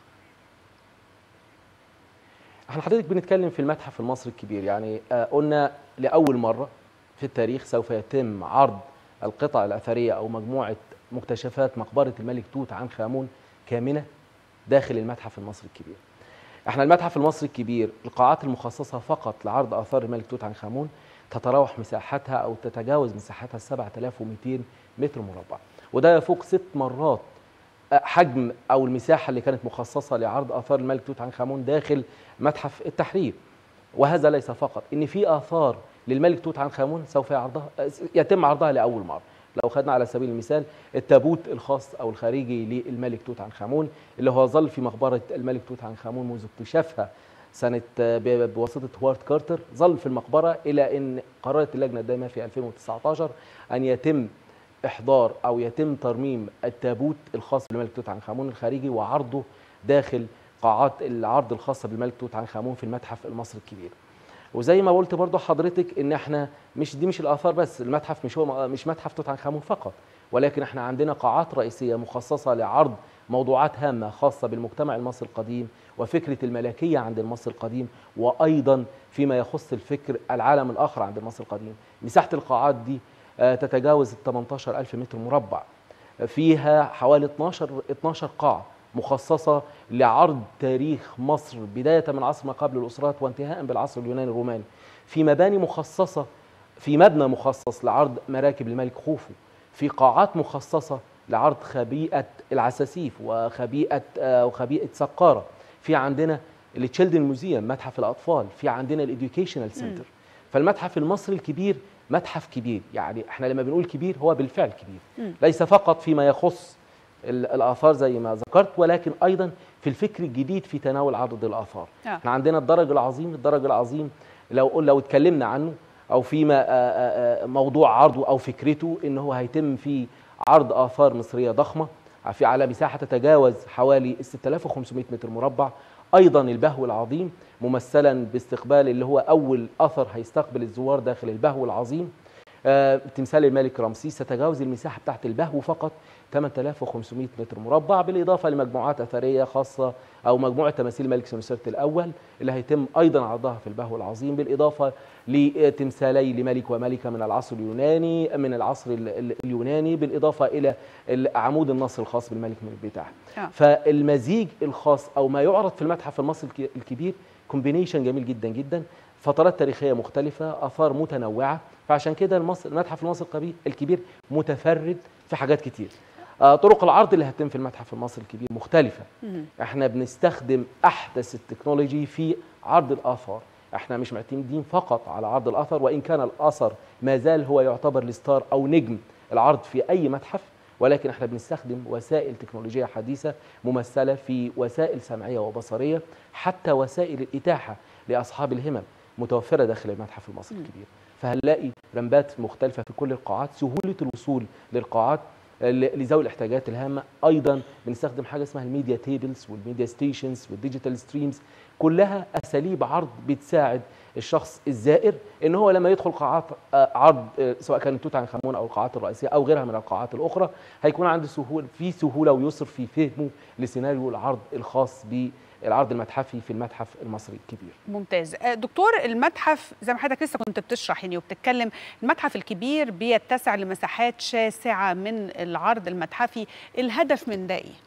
احنا حضرتك بنتكلم في المتحف المصري الكبير يعني آه، قلنا لاول مره في التاريخ سوف يتم عرض القطع الاثريه او مجموعه مكتشفات مقبره الملك توت عنخ امون كامنه داخل المتحف المصري الكبير. احنا المتحف المصري الكبير القاعات المخصصه فقط لعرض اثار الملك توت عنخ امون تتراوح مساحتها او تتجاوز مساحتها 7200 متر مربع وده يفوق ست مرات حجم او المساحه اللي كانت مخصصه لعرض اثار الملك توت عنخ امون داخل متحف التحرير وهذا ليس فقط ان في اثار للملك توت عنخ امون سوف يعرضها يتم عرضها لاول مره لو خدنا على سبيل المثال التابوت الخاص او الخارجي للملك توت عنخ امون اللي هو ظل في مقبره الملك توت عنخ امون منذ اكتشافها سنه بواسطه هوارد كارتر ظل في المقبره الى ان قررت اللجنه الدائمه في 2019 ان يتم احضار او يتم ترميم التابوت الخاص بالملك توت عنخ امون الخارجي وعرضه داخل قاعات العرض الخاصه بالملك توت عنخ امون في المتحف المصري الكبير وزي ما قلت برضو حضرتك ان احنا مش دي مش الاثار بس المتحف مش هو مش متحف توت عنخ امون فقط ولكن احنا عندنا قاعات رئيسيه مخصصه لعرض موضوعات هامه خاصه بالمجتمع المصري القديم وفكره الملكيه عند المصري القديم وايضا فيما يخص الفكر العالم الاخر عند المصري القديم مساحه القاعات دي تتجاوز ال 18000 متر مربع فيها حوالي 12 12 قاعه مخصصه لعرض تاريخ مصر بدايه من عصر ما قبل الاسرات وانتهاء بالعصر اليوناني الروماني في مباني مخصصه في مبنى مخصص لعرض مراكب الملك خوفو في قاعات مخصصه لعرض خبيئه العساسيف وخبيئه وخبيئه سقاره في عندنا التشيلدرن ميوزيوم متحف الاطفال في عندنا الاديوكيشنال سنتر فالمتحف المصري الكبير متحف كبير يعني احنا لما بنقول كبير هو بالفعل كبير مم. ليس فقط فيما يخص ال- الاثار زي ما ذكرت ولكن ايضا في الفكر الجديد في تناول عرض الاثار آه. احنا عندنا الدرج العظيم الدرج العظيم لو قل- لو اتكلمنا عنه او فيما آه، آه، آه، موضوع عرضه او فكرته ان هو هيتم فيه عرض اثار مصريه ضخمه في على مساحه تتجاوز حوالي 6500 متر مربع ايضا البهو العظيم ممثلا باستقبال اللي هو اول اثر هيستقبل الزوار داخل البهو العظيم آه، تمثال الملك رمسيس تتجاوز المساحه بتاعت البهو فقط 8500 متر مربع بالاضافه لمجموعات اثريه خاصه او مجموعه تماثيل الملك سنوسرت الاول اللي هيتم ايضا عرضها في البهو العظيم بالاضافه لتمثالي لملك وملكه من العصر اليوناني من العصر ال- ال- اليوناني بالاضافه الى ال- عمود النصر الخاص بالملك بتاعه آه. فالمزيج الخاص او ما يعرض في المتحف المصري الك- الكبير كومبينيشن جميل جدا جدا فترات تاريخيه مختلفه اثار متنوعه فعشان كده المصر المتحف المصري الكبير الكبير متفرد في حاجات كتير آه، طرق العرض اللي هتتم في المتحف المصري الكبير مختلفه مم. احنا بنستخدم احدث التكنولوجي في عرض الاثار احنا مش معتمدين فقط على عرض الاثر وان كان الاثر ما زال هو يعتبر الستار او نجم العرض في اي متحف ولكن احنا بنستخدم وسائل تكنولوجيه حديثه ممثله في وسائل سمعيه وبصريه حتى وسائل الاتاحه لاصحاب الهمم متوفره داخل المتحف المصري الكبير فهنلاقي رمبات مختلفه في كل القاعات سهوله الوصول للقاعات ل- لذوي الاحتياجات الهامه ايضا بنستخدم حاجه اسمها الميديا تيبلز والميديا ستيشنز والديجيتال ستريمز كلها اساليب عرض بتساعد الشخص الزائر ان هو لما يدخل قاعات آه، عرض آه، سواء كانت توت عنخ امون او القاعات الرئيسيه او غيرها من القاعات الاخرى هيكون عنده سهوله في سهوله ويسر في فهمه لسيناريو العرض الخاص بالعرض المتحفي في المتحف المصري الكبير ممتاز آه، دكتور المتحف زي ما حضرتك لسه كنت بتشرح يعني وبتتكلم المتحف الكبير بيتسع لمساحات شاسعة من العرض المتحفي الهدف من ده ايه؟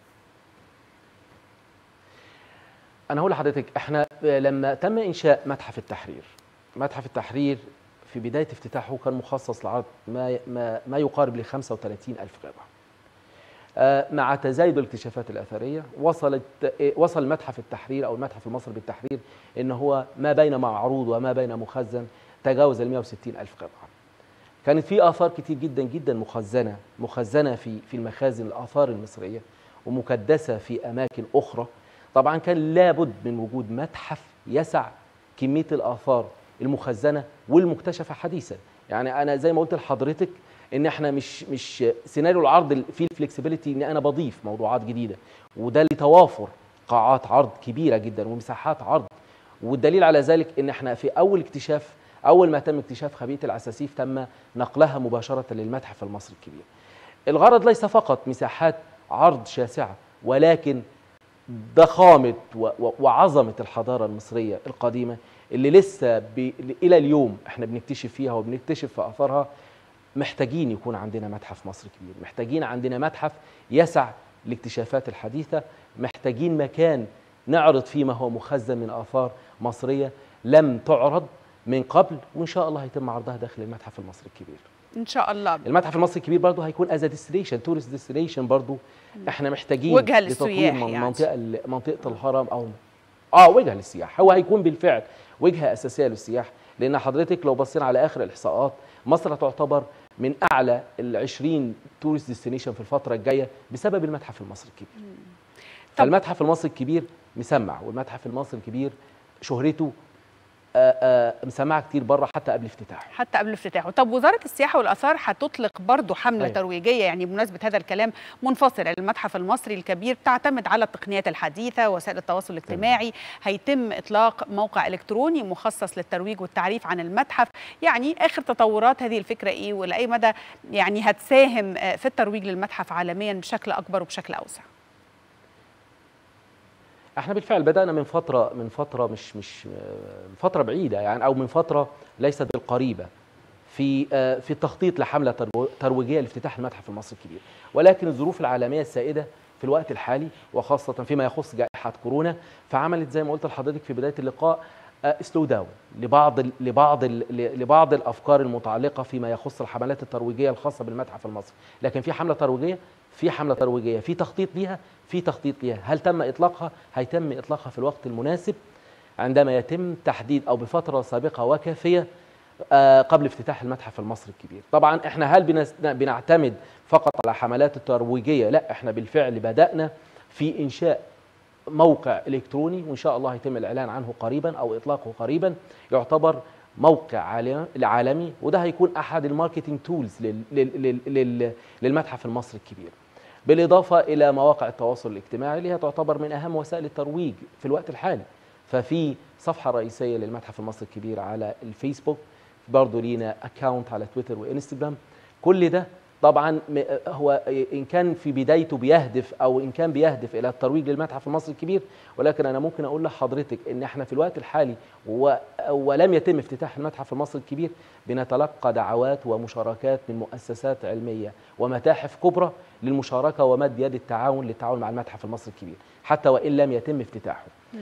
انا هقول لحضرتك احنا لما تم انشاء متحف التحرير متحف التحرير في بدايه افتتاحه كان مخصص لعرض ما ما, ما يقارب ل 35 الف قطعه آه، مع تزايد الاكتشافات الاثريه وصلت آه، وصل متحف التحرير او المتحف المصري بالتحرير ان هو ما بين معروض وما بين مخزن تجاوز ال 160 الف قطعه كانت في اثار كتير جدا جدا مخزنه مخزنه في في المخازن الاثار المصريه ومكدسه في اماكن اخرى طبعا كان لابد من وجود متحف يسع كميه الاثار المخزنه والمكتشفه حديثا يعني انا زي ما قلت لحضرتك ان احنا مش مش سيناريو العرض فيه الفلكسبيليتي ان انا بضيف موضوعات جديده وده لتوافر قاعات عرض كبيره جدا ومساحات عرض والدليل على ذلك ان احنا في اول اكتشاف اول ما تم اكتشاف خبيئه العساسيف تم نقلها مباشره للمتحف المصري الكبير الغرض ليس فقط مساحات عرض شاسعه ولكن ضخامه و- و- وعظمه الحضاره المصريه القديمه اللي لسه ب... الى اليوم احنا بنكتشف فيها وبنكتشف في اثارها محتاجين يكون عندنا متحف مصر كبير محتاجين عندنا متحف يسع الاكتشافات الحديثة محتاجين مكان نعرض فيه ما هو مخزن من آثار مصرية لم تعرض من قبل وإن شاء الله هيتم عرضها داخل المتحف المصري الكبير ان شاء الله المتحف المصري الكبير برضه هيكون از ديستنيشن تورست ديستنيشن برضه احنا محتاجين وجهة لتطوير للسياح من يعني. منطقه منطقه الهرم او اه وجهه للسياح هو هيكون بالفعل وجهه اساسيه للسياح لان حضرتك لو بصينا على اخر الاحصاءات مصر تعتبر من اعلى ال 20 تورست ديستنيشن في الفتره الجايه بسبب المتحف المصري الكبير فالمتحف المصري الكبير مسمع والمتحف المصري الكبير شهرته آه، آه، مسمعه كتير بره حتى قبل افتتاحه حتى قبل افتتاحه طب وزاره السياحه والاثار هتطلق برضو حمله أيوة. ترويجيه يعني بمناسبه هذا الكلام منفصله للمتحف المصري الكبير بتعتمد على التقنيات الحديثه وسائل التواصل الاجتماعي هيتم اطلاق موقع الكتروني مخصص للترويج والتعريف عن المتحف يعني اخر تطورات هذه الفكره ايه ولاي مدى يعني هتساهم آه، في الترويج للمتحف عالميا بشكل اكبر وبشكل اوسع احنا بالفعل بدانا من فتره من فتره مش مش من فتره بعيده يعني او من فتره ليست بالقريبه في آه، في التخطيط لحمله ترو- ترويجيه لافتتاح المتحف المصري الكبير ولكن الظروف العالميه السائده في الوقت الحالي وخاصه فيما يخص جائحه كورونا فعملت زي ما قلت لحضرتك في بدايه اللقاء سلو داون لبعض ال لبعض ال لبعض الافكار المتعلقه فيما يخص الحملات الترويجيه الخاصه بالمتحف المصري لكن في حمله ترويجيه في حمله ترويجيه في تخطيط ليها في تخطيط ليها هل تم اطلاقها هيتم اطلاقها في الوقت المناسب عندما يتم تحديد او بفتره سابقه وكافيه آه، قبل افتتاح المتحف المصري الكبير طبعا احنا هل بنس- بنعتمد فقط على حملات الترويجيه لا احنا بالفعل بدانا في انشاء موقع الكتروني وان شاء الله هيتم الاعلان عنه قريبا او اطلاقه قريبا يعتبر موقع عالمي عالمي وده هيكون احد الماركتنج تولز لل لل لل لل للمتحف المصري الكبير بالاضافه الى مواقع التواصل الاجتماعي اللي هي تعتبر من اهم وسائل الترويج في الوقت الحالي ففي صفحه رئيسيه للمتحف المصري الكبير على الفيسبوك برضه لينا اكونت على تويتر وانستجرام كل ده طبعا م- هو ان كان في بدايته بيهدف او ان كان بيهدف الى الترويج للمتحف المصري الكبير ولكن انا ممكن اقول لحضرتك ان احنا في الوقت الحالي و ولم يتم افتتاح المتحف المصري الكبير بنتلقى دعوات ومشاركات من مؤسسات علميه ومتاحف كبرى للمشاركه ومد يد التعاون للتعاون مع المتحف المصري الكبير حتى وان لم يتم افتتاحه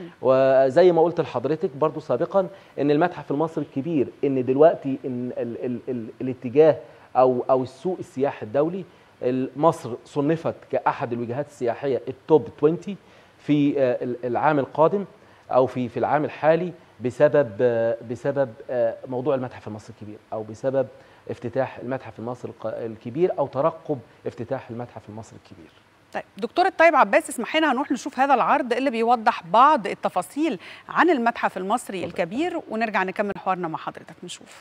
وزي ما قلت لحضرتك برضو سابقا ان المتحف المصري الكبير ان دلوقتي ان ال ال ال الاتجاه او او السوق السياحي الدولي مصر صنفت كاحد الوجهات السياحيه التوب 20 في آه، ال- العام القادم او في في العام الحالي بسبب آه، بسبب آه، موضوع المتحف المصري الكبير او بسبب افتتاح المتحف المصري الق- الكبير او ترقب افتتاح المتحف المصري الكبير طيب دكتور الطيب عباس اسمح لنا هنروح نشوف هذا العرض اللي بيوضح بعض التفاصيل عن المتحف المصري الكبير ونرجع نكمل حوارنا مع حضرتك نشوف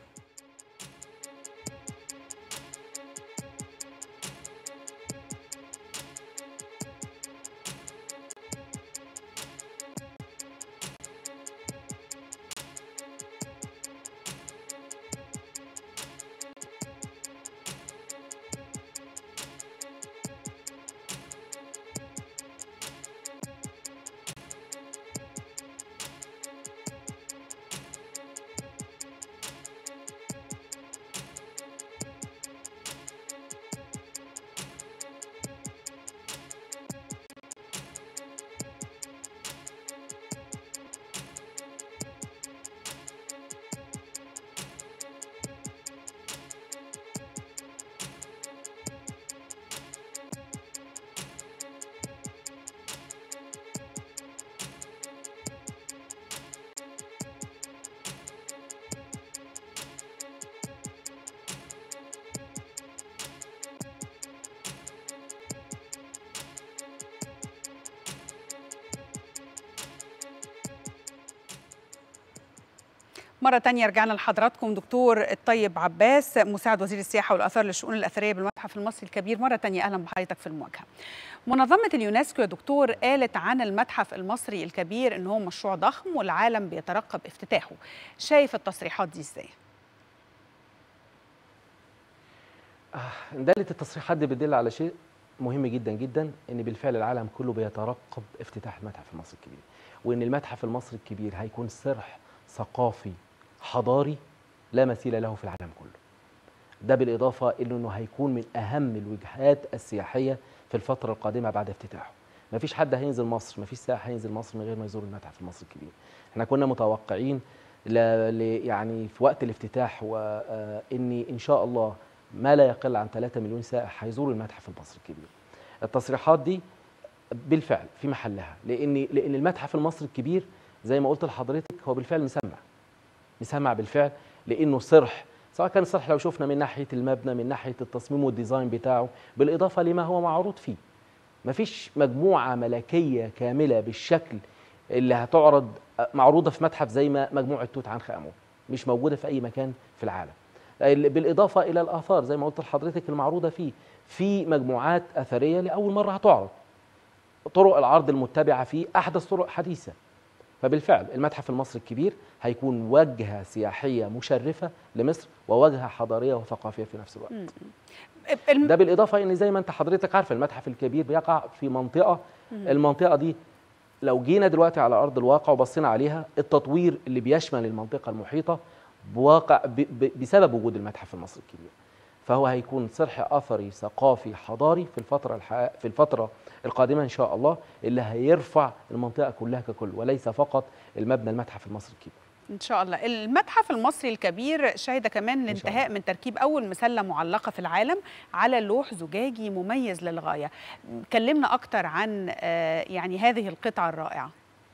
مرة تانية رجعنا لحضراتكم دكتور الطيب عباس مساعد وزير السياحة والآثار للشؤون الأثرية بالمتحف المصري الكبير مرة تانية أهلا بحضرتك في المواجهة منظمة اليونسكو يا دكتور قالت عن المتحف المصري الكبير إن هو مشروع ضخم والعالم بيترقب افتتاحه شايف التصريحات دي إزاي؟ دالة التصريحات دي بتدل على شيء مهم جدا جدا ان بالفعل العالم كله بيترقب افتتاح المتحف المصري الكبير وان المتحف المصري الكبير هيكون صرح ثقافي حضاري لا مثيل له في العالم كله ده بالاضافه إلى انه هيكون من اهم الوجهات السياحيه في الفتره القادمه بعد افتتاحه ما فيش حد هينزل مصر ما فيش سائح هينزل مصر من غير ما يزور المتحف المصري الكبير احنا كنا متوقعين ل... ل... يعني في وقت الافتتاح وان ان شاء الله ما لا يقل عن 3 مليون سائح هيزوروا المتحف المصري الكبير التصريحات دي بالفعل في محلها لان لان المتحف المصري الكبير زي ما قلت لحضرتك هو بالفعل مسمع مسمع بالفعل لانه صرح سواء كان الصرح لو شفنا من ناحيه المبنى من ناحيه التصميم والديزاين بتاعه بالاضافه لما هو معروض فيه مفيش مجموعه ملكيه كامله بالشكل اللي هتعرض معروضه في متحف زي ما مجموعه توت عنخ امون مش موجوده في اي مكان في العالم بالاضافه الى الاثار زي ما قلت لحضرتك المعروضه فيه في مجموعات اثريه لاول مره هتعرض طرق العرض المتبعه فيه احدث طرق حديثه فبالفعل المتحف المصري الكبير هيكون وجهه سياحيه مشرفه لمصر ووجهه حضاريه وثقافيه في نفس الوقت ده بالاضافه ان زي ما انت حضرتك عارفه المتحف الكبير بيقع في منطقه المنطقه دي لو جينا دلوقتي على ارض الواقع وبصينا عليها التطوير اللي بيشمل المنطقه المحيطه بواقع بسبب وجود المتحف المصري الكبير فهو هيكون صرح اثري ثقافي حضاري في الفتره الح... في الفتره القادمه ان شاء الله اللي هيرفع المنطقه كلها ككل وليس فقط المبنى المتحف المصري الكبير ان شاء الله المتحف المصري الكبير شهد كمان الانتهاء من تركيب اول مسله معلقه في العالم على لوح زجاجي مميز للغايه كلمنا اكتر عن يعني هذه القطعه الرائعه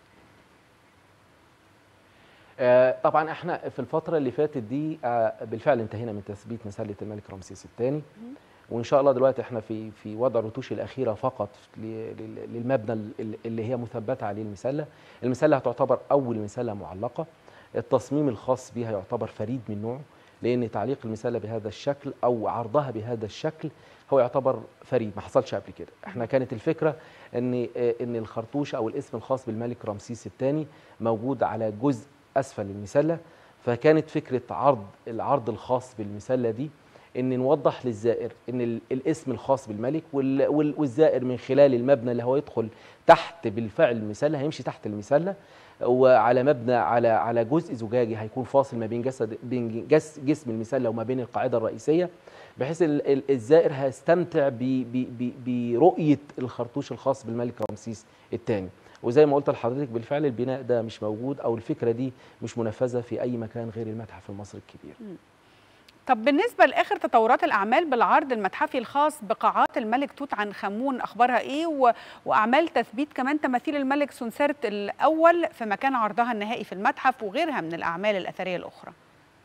طبعا احنا في الفتره اللي فاتت دي بالفعل انتهينا من تثبيت مسله الملك رمسيس الثاني وان شاء الله دلوقتي احنا في في وضع الرتوش الاخيره فقط للمبنى اللي هي مثبته عليه المسله المسله هتعتبر اول مسله معلقه التصميم الخاص بها يعتبر فريد من نوعه لان تعليق المسله بهذا الشكل او عرضها بهذا الشكل هو يعتبر فريد ما حصلش قبل كده احنا كانت الفكره ان ان الخرطوش او الاسم الخاص بالملك رمسيس الثاني موجود على جزء اسفل المسله فكانت فكره عرض العرض الخاص بالمسله دي ان نوضح للزائر ان الاسم الخاص بالملك والزائر من خلال المبنى اللي هو يدخل تحت بالفعل المسله هيمشي تحت المسله وعلى مبنى على على جزء زجاجي هيكون فاصل ما بين جسد بين جس جسم المسله وما بين القاعده الرئيسيه بحيث الزائر هيستمتع برؤيه الخرطوش الخاص بالملك رمسيس الثاني وزي ما قلت لحضرتك بالفعل البناء ده مش موجود او الفكره دي مش منفذه في اي مكان غير المتحف المصري الكبير م. طب بالنسبة لآخر تطورات الأعمال بالعرض المتحفي الخاص بقاعات الملك توت عنخ آمون أخبارها إيه و... وأعمال تثبيت كمان تماثيل الملك سنسرت الأول في مكان عرضها النهائي في المتحف وغيرها من الأعمال الأثرية الأخرى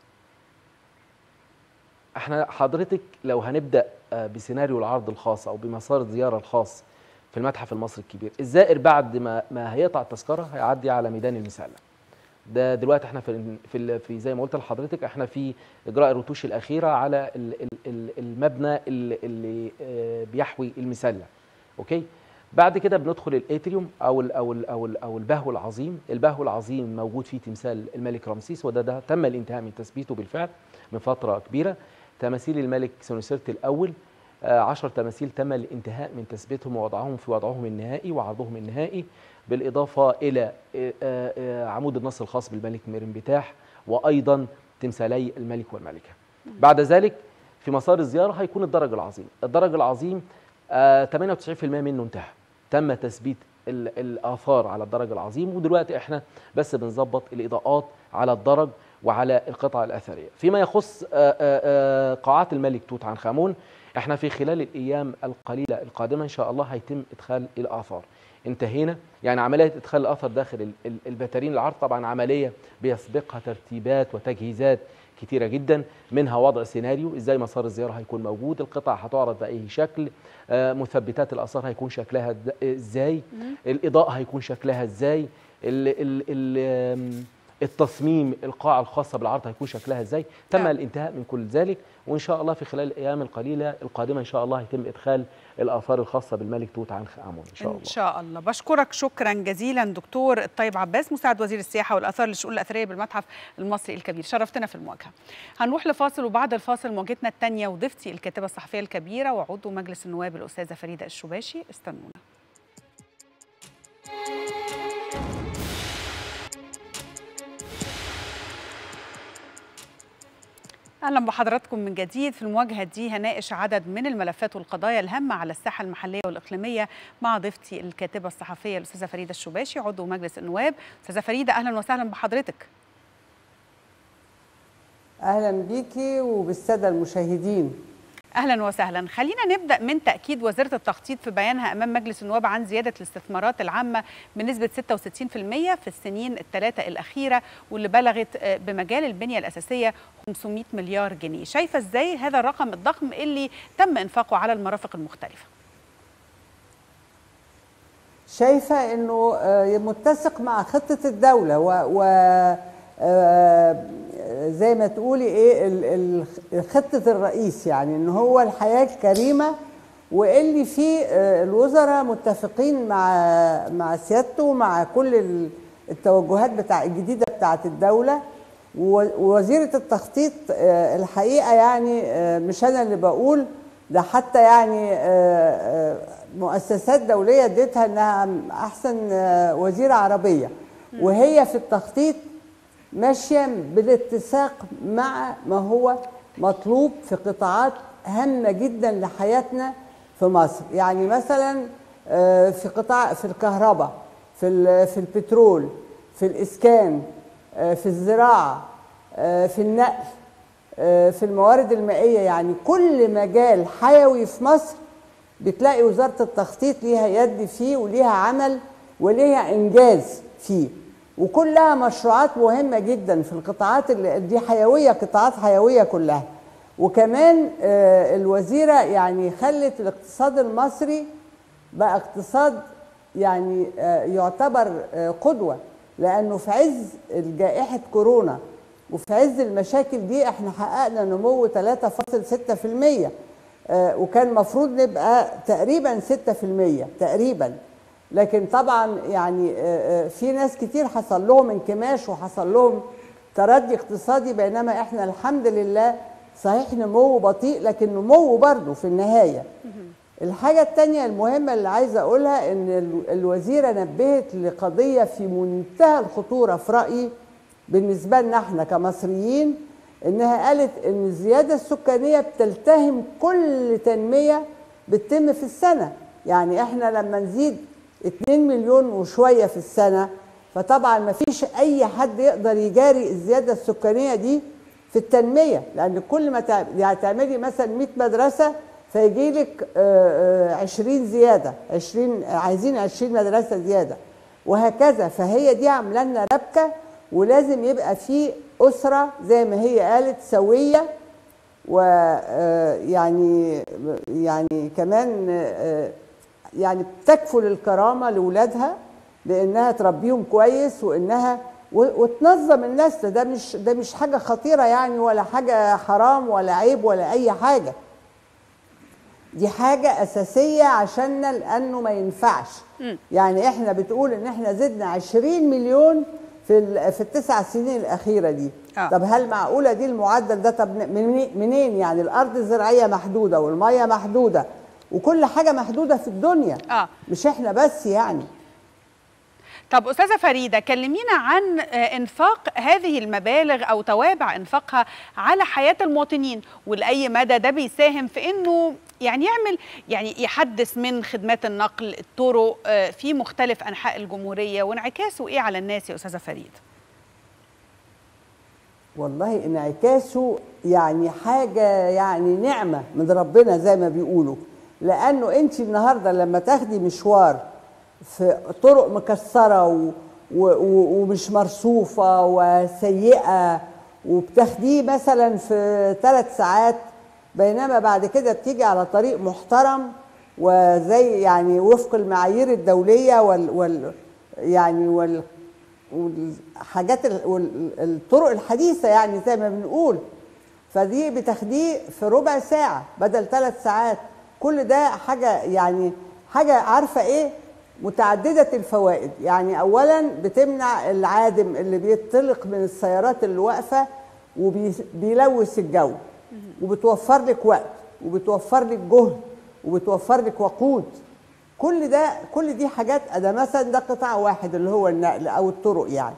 احنا حضرتك لو هنبدأ بسيناريو العرض الخاص أو بمسار الزيارة الخاص في المتحف المصري الكبير الزائر بعد ما ما هيقطع التذكرة هيعدي على ميدان المسلة ده دلوقتي احنا في في في زي ما قلت لحضرتك احنا في اجراء الرتوش الاخيره على المبنى اللي بيحوي المسله اوكي بعد كده بندخل الاتريوم او ال او ال او ال او البهو العظيم البهو العظيم موجود فيه تمثال الملك رمسيس وده ده تم الانتهاء من تثبيته بالفعل من فتره كبيره تماثيل الملك سنوسرت الاول عشر تماثيل تم الانتهاء من تثبيتهم ووضعهم في وضعهم النهائي وعرضهم النهائي بالإضافة إلى عمود النص الخاص بالملك ميرنبتاح وأيضا تمثالي الملك والملكة بعد ذلك في مسار الزيارة هيكون الدرج العظيم الدرج العظيم 98% منه انتهى تم تثبيت الآثار على الدرج العظيم ودلوقتي احنا بس بنظبط الإضاءات على الدرج وعلى القطع الأثرية فيما يخص قاعات الملك توت عنخ آمون احنا في خلال الأيام القليلة القادمة إن شاء الله هيتم إدخال الآثار انتهينا يعني عمليه ادخال الاثر داخل البتارين العرض طبعا عمليه بيسبقها ترتيبات وتجهيزات كتيره جدا منها وضع سيناريو ازاي مسار الزياره هيكون موجود القطع هتعرض باي شكل آه مثبتات الاثار هيكون شكلها ازاي الاضاءه هيكون شكلها ازاي ال ال ال التصميم القاعة الخاصة بالعرض هيكون شكلها ازاي تم نعم. الانتهاء من كل ذلك وان شاء الله في خلال الايام القليلة القادمة ان شاء الله يتم ادخال الاثار الخاصة بالملك توت عنخ امون ان شاء الله ان شاء الله بشكرك شكرا جزيلا دكتور الطيب عباس مساعد وزير السياحه والاثار للشؤون الاثريه بالمتحف المصري الكبير شرفتنا في المواجهه هنروح لفاصل وبعد الفاصل مواجهتنا الثانيه وضيفتي الكاتبه الصحفيه الكبيره وعضو مجلس النواب الاستاذه فريده الشباشي استنونا اهلا بحضراتكم من جديد في المواجهه دي هناقش عدد من الملفات والقضايا الهامه على الساحه المحليه والاقليميه مع ضيفتي الكاتبه الصحفيه الاستاذه فريده الشباشي عضو مجلس النواب استاذه فريده اهلا وسهلا بحضرتك اهلا بيكي وبالساده المشاهدين اهلا وسهلا خلينا نبدا من تاكيد وزاره التخطيط في بيانها امام مجلس النواب عن زياده الاستثمارات العامه بنسبه 66% في السنين الثلاثه الاخيره واللي بلغت بمجال البنيه الاساسيه 500 مليار جنيه شايفه ازاي هذا الرقم الضخم اللي تم انفاقه على المرافق المختلفه شايفه انه متسق مع خطه الدوله و, و زي ما تقولي ايه خطه الرئيس يعني ان هو الحياه الكريمه واللي فيه الوزراء متفقين مع مع سيادته مع كل التوجهات بتاع الجديده بتاعه الدوله ووزيره التخطيط الحقيقه يعني مش انا اللي بقول ده حتى يعني مؤسسات دوليه اديتها انها احسن وزيره عربيه وهي في التخطيط ماشيه بالاتساق مع ما هو مطلوب في قطاعات هامه جدا لحياتنا في مصر يعني مثلا في قطاع في الكهرباء في في البترول في الاسكان في الزراعه في النقل في الموارد المائيه يعني كل مجال حيوي في مصر بتلاقي وزاره التخطيط ليها يد فيه وليها عمل وليها انجاز فيه وكلها مشروعات مهمة جدا في القطاعات اللي دي حيوية قطاعات حيوية كلها وكمان الوزيرة يعني خلت الاقتصاد المصري بقى اقتصاد يعني يعتبر قدوة لأنه في عز جائحة كورونا وفي عز المشاكل دي احنا حققنا نمو 3.6% وكان المفروض نبقى تقريبا 6% تقريبا لكن طبعا يعني في ناس كتير حصل لهم انكماش وحصل لهم تردي اقتصادي بينما احنا الحمد لله صحيح نمو بطيء لكن نمو برضه في النهايه الحاجة التانية المهمة اللي عايزة أقولها إن الوزيرة نبهت لقضية في منتهى الخطورة في رأيي بالنسبة لنا احنا كمصريين إنها قالت إن الزيادة السكانية بتلتهم كل تنمية بتتم في السنة يعني احنا لما نزيد 2 مليون وشويه في السنه فطبعا ما فيش اي حد يقدر يجاري الزياده السكانيه دي في التنميه لان كل ما يعني تعملي مثلا 100 مدرسه فيجي لك 20 زياده 20 عايزين 20 مدرسه زياده وهكذا فهي دي عامله لنا ربكه ولازم يبقى في اسره زي ما هي قالت سويه ويعني يعني كمان يعني بتكفل الكرامه لاولادها بانها تربيهم كويس وانها وتنظم النسل ده مش ده مش حاجه خطيره يعني ولا حاجه حرام ولا عيب ولا اي حاجه دي حاجه اساسيه عشاننا لانه ما ينفعش يعني احنا بتقول ان احنا زدنا 20 مليون في في التسع سنين الاخيره دي آه. طب هل معقوله دي المعدل ده طب منين يعني الارض الزراعيه محدوده والميه محدوده وكل حاجه محدوده في الدنيا آه. مش احنا بس يعني طب استاذه فريده كلمينا عن انفاق هذه المبالغ او توابع انفاقها على حياه المواطنين ولاي مدى ده بيساهم في انه يعني يعمل يعني يحدث من خدمات النقل الطرق في مختلف انحاء الجمهوريه وانعكاسه ايه على الناس يا استاذه فريده والله انعكاسه يعني حاجه يعني نعمه من ربنا زي ما بيقولوا لانه انت النهارده لما تاخدي مشوار في طرق مكسره و و ومش مرصوفه وسيئه وبتاخديه مثلا في ثلاث ساعات بينما بعد كده بتيجي على طريق محترم وزي يعني وفق المعايير الدوليه وال, وال يعني وال والحاجات الطرق الحديثه يعني زي ما بنقول فدي بتاخديه في ربع ساعه بدل ثلاث ساعات كل ده حاجه يعني حاجه عارفه ايه متعدده الفوائد يعني اولا بتمنع العادم اللي بيطلق من السيارات اللي واقفه وبيلوث الجو وبتوفر لك وقت وبتوفر لك جهد وبتوفر لك وقود كل ده كل دي حاجات ده مثلا ده قطاع واحد اللي هو النقل او الطرق يعني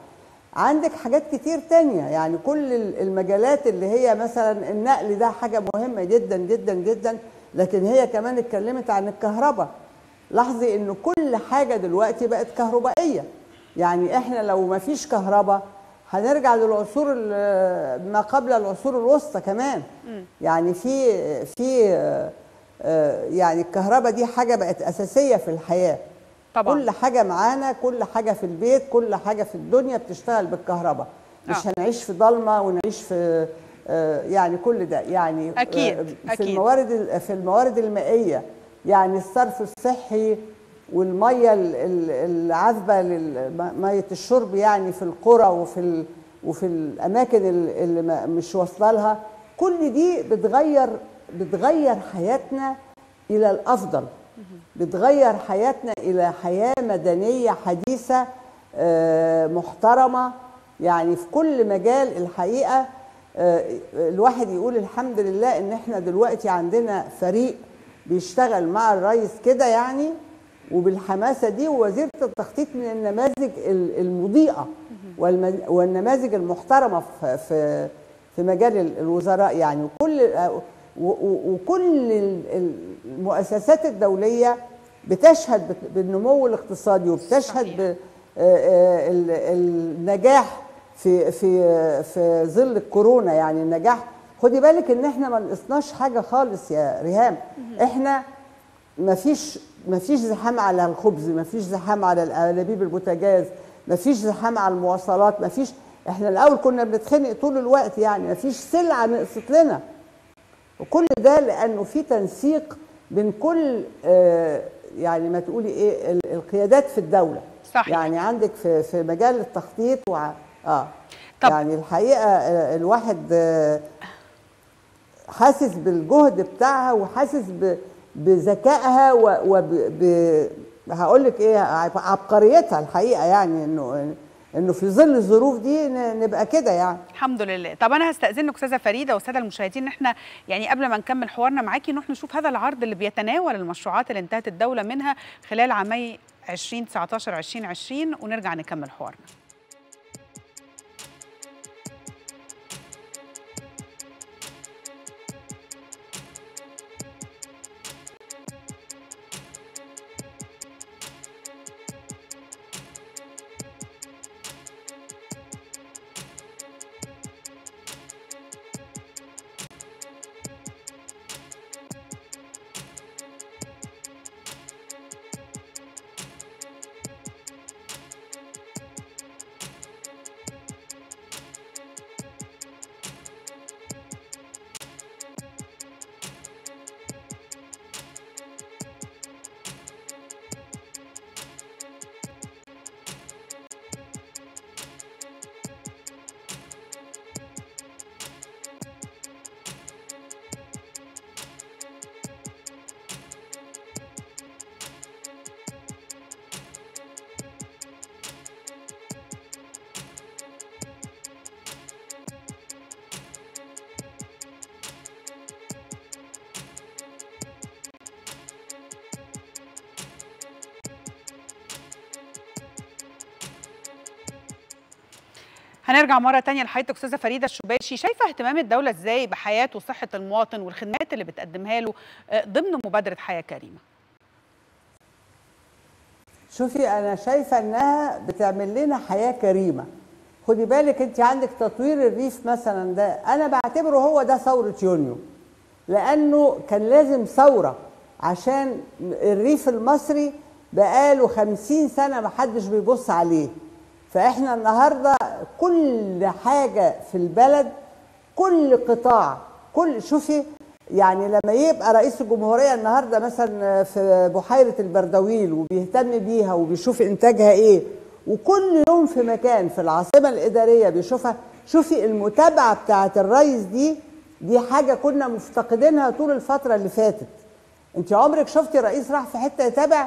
عندك حاجات كتير تانية يعني كل المجالات اللي هي مثلا النقل ده حاجة مهمة جدا جدا جدا لكن هي كمان اتكلمت عن الكهرباء لاحظي ان كل حاجة دلوقتي بقت كهربائية يعني احنا لو ما فيش كهرباء هنرجع للعصور ما قبل العصور الوسطى كمان يعني في في يعني الكهرباء دي حاجة بقت أساسية في الحياة طبعا. كل حاجة معانا كل حاجة في البيت كل حاجة في الدنيا بتشتغل بالكهرباء مش آه. هنعيش في ضلمة ونعيش في يعني كل ده يعني أكيد. في أكيد. الموارد في الموارد المائية يعني الصرف الصحي والميه العذبه ميه الشرب يعني في القرى وفي وفي الاماكن اللي مش واصله لها كل دي بتغير بتغير حياتنا الى الافضل بتغير حياتنا الى حياه مدنيه حديثه محترمه يعني في كل مجال الحقيقه الواحد يقول الحمد لله ان احنا دلوقتي عندنا فريق بيشتغل مع الرئيس كده يعني وبالحماسه دي ووزيره التخطيط من النماذج المضيئه والنماذج المحترمه في في في مجال الوزراء يعني وكل وكل المؤسسات الدوليه بتشهد بالنمو الاقتصادي وبتشهد بالنجاح في في في ظل الكورونا يعني النجاح خدي بالك ان احنا ما نقصناش حاجه خالص يا ريهام احنا ما فيش ما فيش زحام على الخبز ما فيش زحام على الانابيب البوتاجاز ما فيش زحام على المواصلات ما فيش احنا الاول كنا بنتخنق طول الوقت يعني ما فيش سلعه نقصت لنا وكل ده لانه في تنسيق بين كل آه يعني ما تقولي ايه القيادات في الدوله صحيح. يعني عندك في في مجال التخطيط وع... اه طب. يعني الحقيقه آه الواحد آه حاسس بالجهد بتاعها وحاسس ب... بذكائها وب ب... هقول لك ايه عبقريتها الحقيقه يعني انه انه في ظل الظروف دي نبقى كده يعني الحمد لله طب انا هستاذنك استاذه فريده والساده المشاهدين ان احنا يعني قبل ما نكمل حوارنا معاكي نروح نشوف هذا العرض اللي بيتناول المشروعات اللي انتهت الدوله منها خلال عامي 2019 2020 ونرجع نكمل حوارنا هنرجع مرة تانية لحضرتك أستاذة فريدة الشباشي شايفة اهتمام الدولة إزاي بحياة وصحة المواطن والخدمات اللي بتقدمها له ضمن مبادرة حياة كريمة شوفي أنا شايفة إنها بتعمل لنا حياة كريمة خدي بالك أنت عندك تطوير الريف مثلا ده أنا بعتبره هو ده ثورة يونيو لأنه كان لازم ثورة عشان الريف المصري بقاله خمسين سنة محدش بيبص عليه فاحنا النهارده كل حاجه في البلد كل قطاع كل شوفي يعني لما يبقى رئيس الجمهوريه النهارده مثلا في بحيره البردويل وبيهتم بيها وبيشوف انتاجها ايه وكل يوم في مكان في العاصمه الاداريه بيشوفها شوفي المتابعه بتاعه الرئيس دي دي حاجه كنا مفتقدينها طول الفتره اللي فاتت انت عمرك شفتي رئيس راح في حته يتابع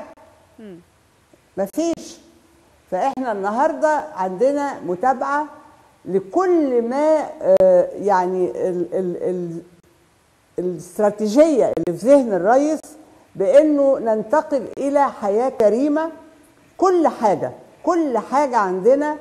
مفيش فاحنا النهارده عندنا متابعه لكل ما يعني ال ال ال الاستراتيجيه اللي في ذهن الرئيس بانه ننتقل الى حياه كريمه كل حاجه كل حاجه عندنا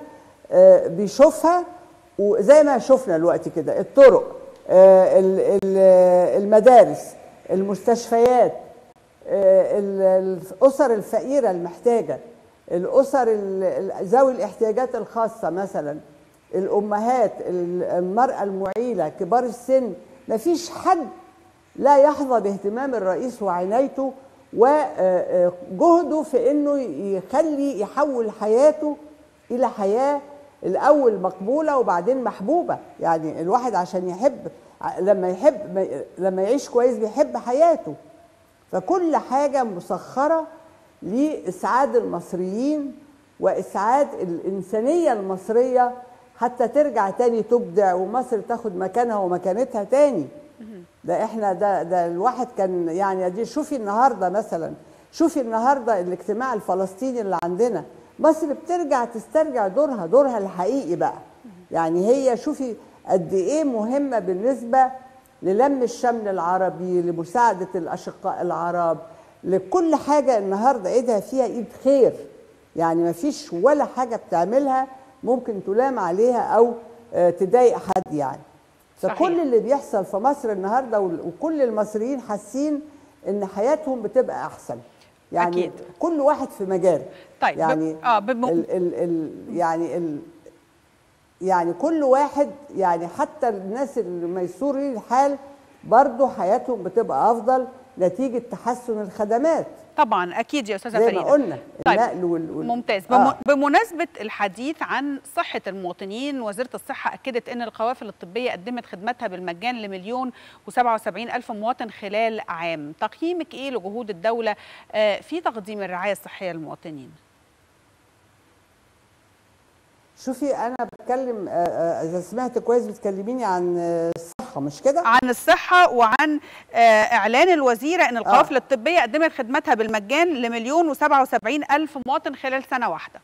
آه، بيشوفها وزي ما شفنا دلوقتي كده الطرق آه، ال- ال- المدارس المستشفيات آه، ال- الاسر الفقيره المحتاجه الاسر ال- ال- ذوي الاحتياجات الخاصه مثلا الامهات ال- المراه المعيله كبار السن مفيش حد لا يحظى باهتمام الرئيس وعنايته وجهده في انه يخلي يحول حياته الى حياه الاول مقبوله وبعدين محبوبه يعني الواحد عشان يحب لما يحب لما يعيش كويس بيحب حياته فكل حاجه مسخره لاسعاد المصريين واسعاد الانسانيه المصريه حتى ترجع تاني تبدع ومصر تاخد مكانها ومكانتها تاني ده احنا ده ده الواحد كان يعني دي شوفي النهارده مثلا شوفي النهارده الاجتماع الفلسطيني اللي عندنا مصر بترجع تسترجع دورها دورها الحقيقي بقى يعني هي شوفي قد ايه مهمه بالنسبه للم الشمل العربي لمساعده الاشقاء العرب لكل حاجه النهارده ايدها فيها ايد خير يعني ما فيش ولا حاجه بتعملها ممكن تلام عليها او آه، تضايق حد يعني صحيح. فكل اللي بيحصل في مصر النهارده وال- وكل المصريين حاسين ان حياتهم بتبقى احسن يعني أكيد. كل واحد في مجاله طيب، يعني ب- آه، بم- ال ال ال يعني ال يعني كل واحد يعني حتى الناس اللي ميسورين الحال برضه حياتهم بتبقى افضل نتيجه تحسن الخدمات طبعا اكيد يا استاذه زي فريده ما قلنا طيب النقل وال, وال ممتاز بم... آه. بمناسبه الحديث عن صحه المواطنين وزيره الصحه اكدت ان القوافل الطبيه قدمت خدماتها بالمجان لمليون و77 الف مواطن خلال عام تقييمك ايه لجهود الدوله آه، في تقديم الرعايه الصحيه للمواطنين شوفي انا بتكلم آه، آه، اذا سمعت كويس بتكلميني عن آه، الصحه مش كده عن الصحه وعن آه، اعلان الوزيره ان القوافل الطبيه قدمت خدماتها بالمجان لمليون و77 الف مواطن خلال سنه واحده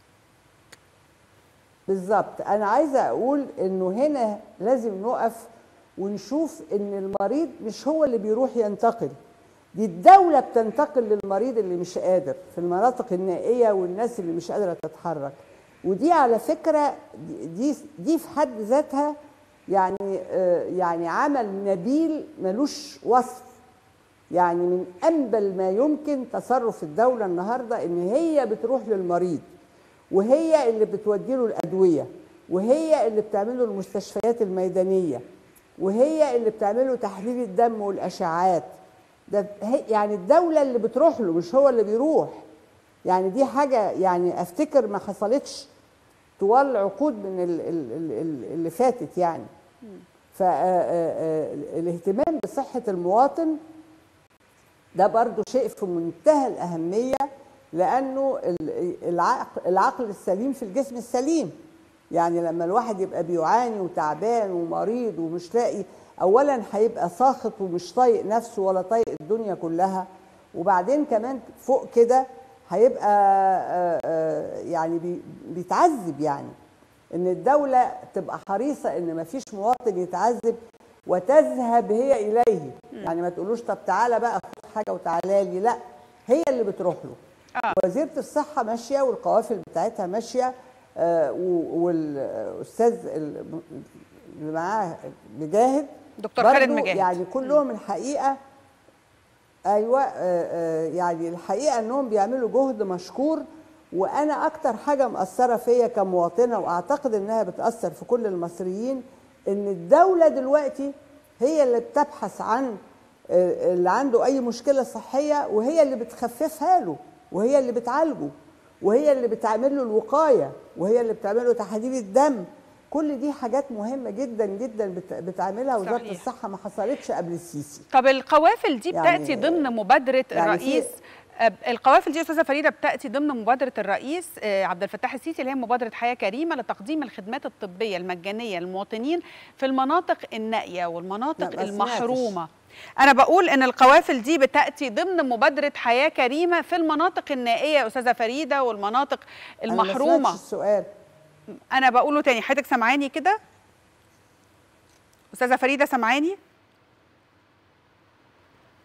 بالظبط انا عايزه اقول انه هنا لازم نقف ونشوف ان المريض مش هو اللي بيروح ينتقل دي الدوله بتنتقل للمريض اللي مش قادر في المناطق النائيه والناس اللي مش قادره تتحرك ودي على فكره دي دي في حد ذاتها يعني آه، يعني عمل نبيل ملوش وصف يعني من انبل ما يمكن تصرف الدوله النهارده ان هي بتروح للمريض وهي اللي بتودي له الادويه وهي اللي بتعمل له المستشفيات الميدانيه وهي اللي بتعمل له تحليل الدم والاشعاعات ده هي- يعني الدوله اللي بتروح له مش هو اللي بيروح يعني دي حاجه يعني افتكر ما حصلتش طوال عقود من ال- ال- ال- ال- اللي فاتت يعني فالاهتمام بصحه المواطن ده برضو شيء في منتهى الأهمية لأنه ال- العقل, العقل السليم في الجسم السليم يعني لما الواحد يبقى بيعاني وتعبان ومريض ومش لاقي أولا هيبقى ساخط ومش طايق نفسه ولا طايق الدنيا كلها وبعدين كمان فوق كده هيبقى آه، آه، يعني بي- بيتعذب يعني ان الدوله تبقى حريصه ان ما فيش مواطن يتعذب وتذهب هي اليه يعني ما تقولوش طب تعالى بقى خد حاجه وتعالى لي لا هي اللي بتروح له آه. وزيره الصحه ماشيه والقوافل بتاعتها ماشيه آه، و- والاستاذ ال- اللي معاه مجاهد دكتور خالد برضو مجاهد. يعني كلهم الحقيقه ايوه آه، آه، يعني الحقيقه انهم بيعملوا جهد مشكور وانا اكتر حاجه مأثره فيا كمواطنه واعتقد انها بتأثر في كل المصريين ان الدوله دلوقتي هي اللي بتبحث عن آه، اللي عنده اي مشكله صحيه وهي اللي بتخففها له وهي اللي بتعالجه وهي اللي بتعمل له الوقايه وهي اللي بتعمل له تحاليل الدم كل دي حاجات مهمه جدا جدا بت- بتعملها وزاره صحيح. الصحه ما حصلتش قبل السيسي طب القوافل دي يعني- بتاتي ضمن مبادره يعني الرئيس آه، القوافل دي يا استاذه فريده بتاتي ضمن مبادره الرئيس آه، عبد الفتاح السيسي اللي هي مبادره حياه كريمه لتقديم الخدمات الطبيه المجانيه للمواطنين في المناطق النائيه لا، والمناطق ما المحرومه انا بقول ان القوافل دي بتاتي ضمن مبادره حياه كريمه في المناطق النائيه يا استاذه فريده والمناطق أنا ما المحرومه سمعتش السؤال انا بقوله تاني حضرتك سامعاني كده استاذه فريده سامعاني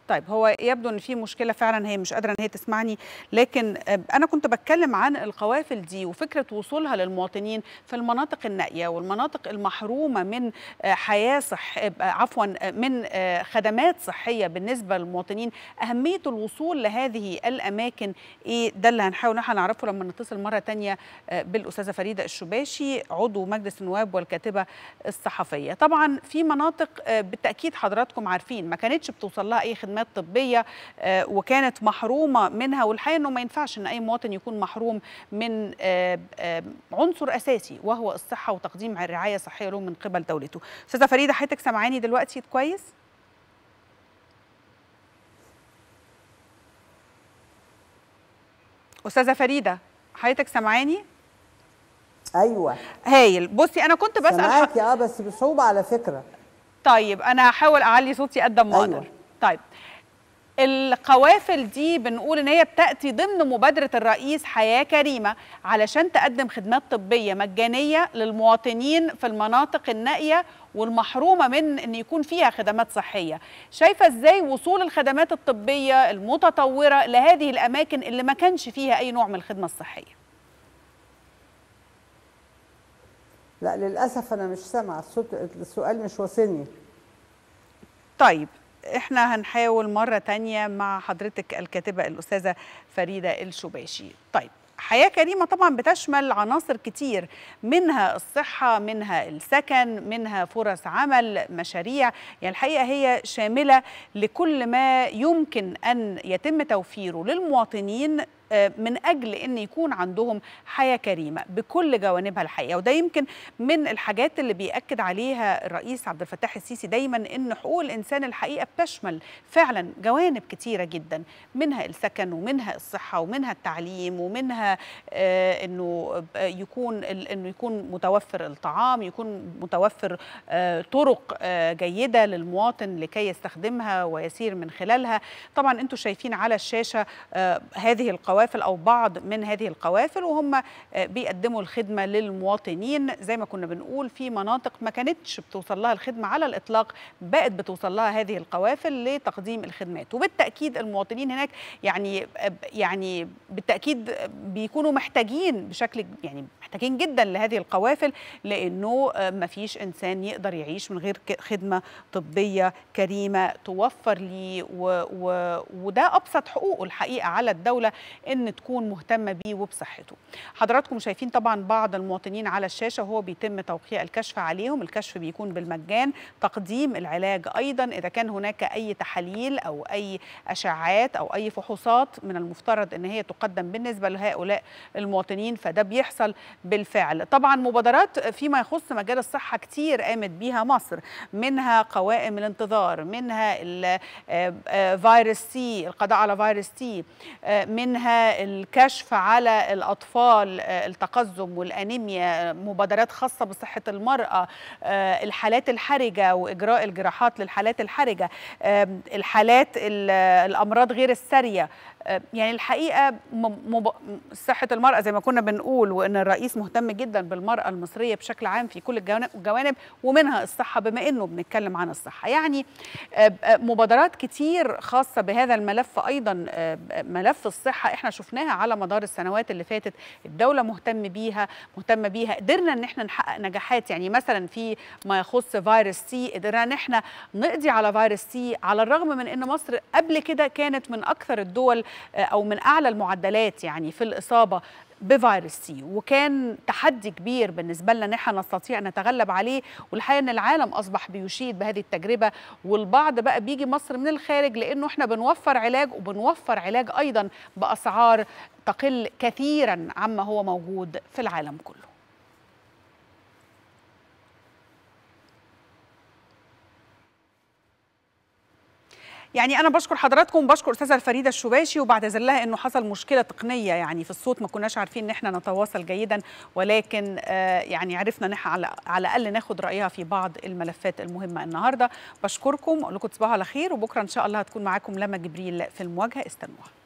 طيب هو يبدو ان في مشكله فعلا هي مش قادره ان هي تسمعني لكن انا كنت بتكلم عن القوافل دي وفكره وصولها للمواطنين في المناطق النائيه والمناطق المحرومه من حياه صح عفوا من خدمات صحيه بالنسبه للمواطنين اهميه الوصول لهذه الاماكن ايه ده اللي هنحاول نحن نعرفه لما نتصل مره ثانيه بالاستاذه فريده الشباشي عضو مجلس النواب والكاتبه الصحفيه طبعا في مناطق بالتاكيد حضراتكم عارفين ما كانتش بتوصل لها اي خدمات طبيه وكانت محرومه منها والحقيقه انه ما ينفعش ان اي مواطن يكون محروم من عنصر اساسي وهو الصحه وتقديم رعايه صحيه له من قبل دولته استاذه فريده حضرتك سامعاني دلوقتي كويس استاذه فريده حضرتك سامعاني ايوه هايل بصي انا كنت بسال سامعاكي اه بس بصعوبه على فكره طيب انا هحاول اعلي صوتي قد ما اقدر أيوة. طيب القوافل دي بنقول ان هي بتاتي ضمن مبادره الرئيس حياه كريمه علشان تقدم خدمات طبيه مجانيه للمواطنين في المناطق النائيه والمحرومه من ان يكون فيها خدمات صحيه شايفه ازاي وصول الخدمات الطبيه المتطوره لهذه الاماكن اللي ما كانش فيها اي نوع من الخدمه الصحيه لا للاسف انا مش سامعه الصوت السؤال مش واصلني طيب احنا هنحاول مرة تانية مع حضرتك الكاتبة الأستاذة فريدة الشباشي طيب حياة كريمة طبعا بتشمل عناصر كتير منها الصحة منها السكن منها فرص عمل مشاريع يعني الحقيقة هي شاملة لكل ما يمكن أن يتم توفيره للمواطنين من اجل ان يكون عندهم حياه كريمه بكل جوانبها الحقيقه وده يمكن من الحاجات اللي بياكد عليها الرئيس عبد الفتاح السيسي دايما ان حقوق الانسان الحقيقه بتشمل فعلا جوانب كتيره جدا منها السكن ومنها الصحه ومنها التعليم ومنها آه انه يكون انه يكون متوفر الطعام يكون متوفر آه طرق آه جيده للمواطن لكي يستخدمها ويسير من خلالها طبعا انتم شايفين على الشاشه آه هذه القوانين القوافل او بعض من هذه القوافل وهم بيقدموا الخدمه للمواطنين زي ما كنا بنقول في مناطق ما كانتش بتوصل لها الخدمه على الاطلاق بقت بتوصل لها هذه القوافل لتقديم الخدمات وبالتاكيد المواطنين هناك يعني يعني بالتاكيد بيكونوا محتاجين بشكل يعني محتاجين جدا لهذه القوافل لانه ما فيش انسان يقدر يعيش من غير خدمه طبيه كريمه توفر ليه وده ابسط حقوقه الحقيقه على الدوله ان تكون مهتمه بيه وبصحته. حضراتكم شايفين طبعا بعض المواطنين على الشاشه وهو بيتم توقيع الكشف عليهم، الكشف بيكون بالمجان، تقديم العلاج ايضا اذا كان هناك اي تحاليل او اي اشعاعات او اي فحوصات من المفترض ان هي تقدم بالنسبه لهؤلاء المواطنين فده بيحصل بالفعل. طبعا مبادرات فيما يخص مجال الصحه كتير قامت بيها مصر، منها قوائم الانتظار، منها فيروس سي، القضاء على فيروس سي، منها الكشف على الأطفال التقزم والأنيميا مبادرات خاصة بصحة المرأة الحالات الحرجة وإجراء الجراحات للحالات الحرجة الحالات الأمراض غير السارية يعني الحقيقه صحه المراه زي ما كنا بنقول وان الرئيس مهتم جدا بالمراه المصريه بشكل عام في كل الجوانب ومنها الصحه بما انه بنتكلم عن الصحه يعني مبادرات كتير خاصه بهذا الملف ايضا ملف الصحه احنا شفناها على مدار السنوات اللي فاتت الدوله مهتم بيها مهتمه بيها قدرنا ان احنا نحقق نجاحات يعني مثلا في ما يخص فيروس سي قدرنا ان احنا نقضي على فيروس سي على الرغم من ان مصر قبل كده كانت من اكثر الدول او من اعلى المعدلات يعني في الاصابه بفيروس سي وكان تحدي كبير بالنسبه لنا ان احنا نستطيع ان نتغلب عليه والحقيقه ان العالم اصبح بيشيد بهذه التجربه والبعض بقى بيجي مصر من الخارج لانه احنا بنوفر علاج وبنوفر علاج ايضا باسعار تقل كثيرا عما هو موجود في العالم كله يعني انا بشكر حضراتكم وبشكر استاذه فريده الشباشي وبعتذر لها انه حصل مشكله تقنيه يعني في الصوت ما كناش عارفين ان احنا نتواصل جيدا ولكن آه يعني عرفنا ان احنا على, على الاقل ناخد رايها في بعض الملفات المهمه النهارده بشكركم اقول لكم تصبحوا على خير وبكره ان شاء الله هتكون معاكم لما جبريل في المواجهه استنوها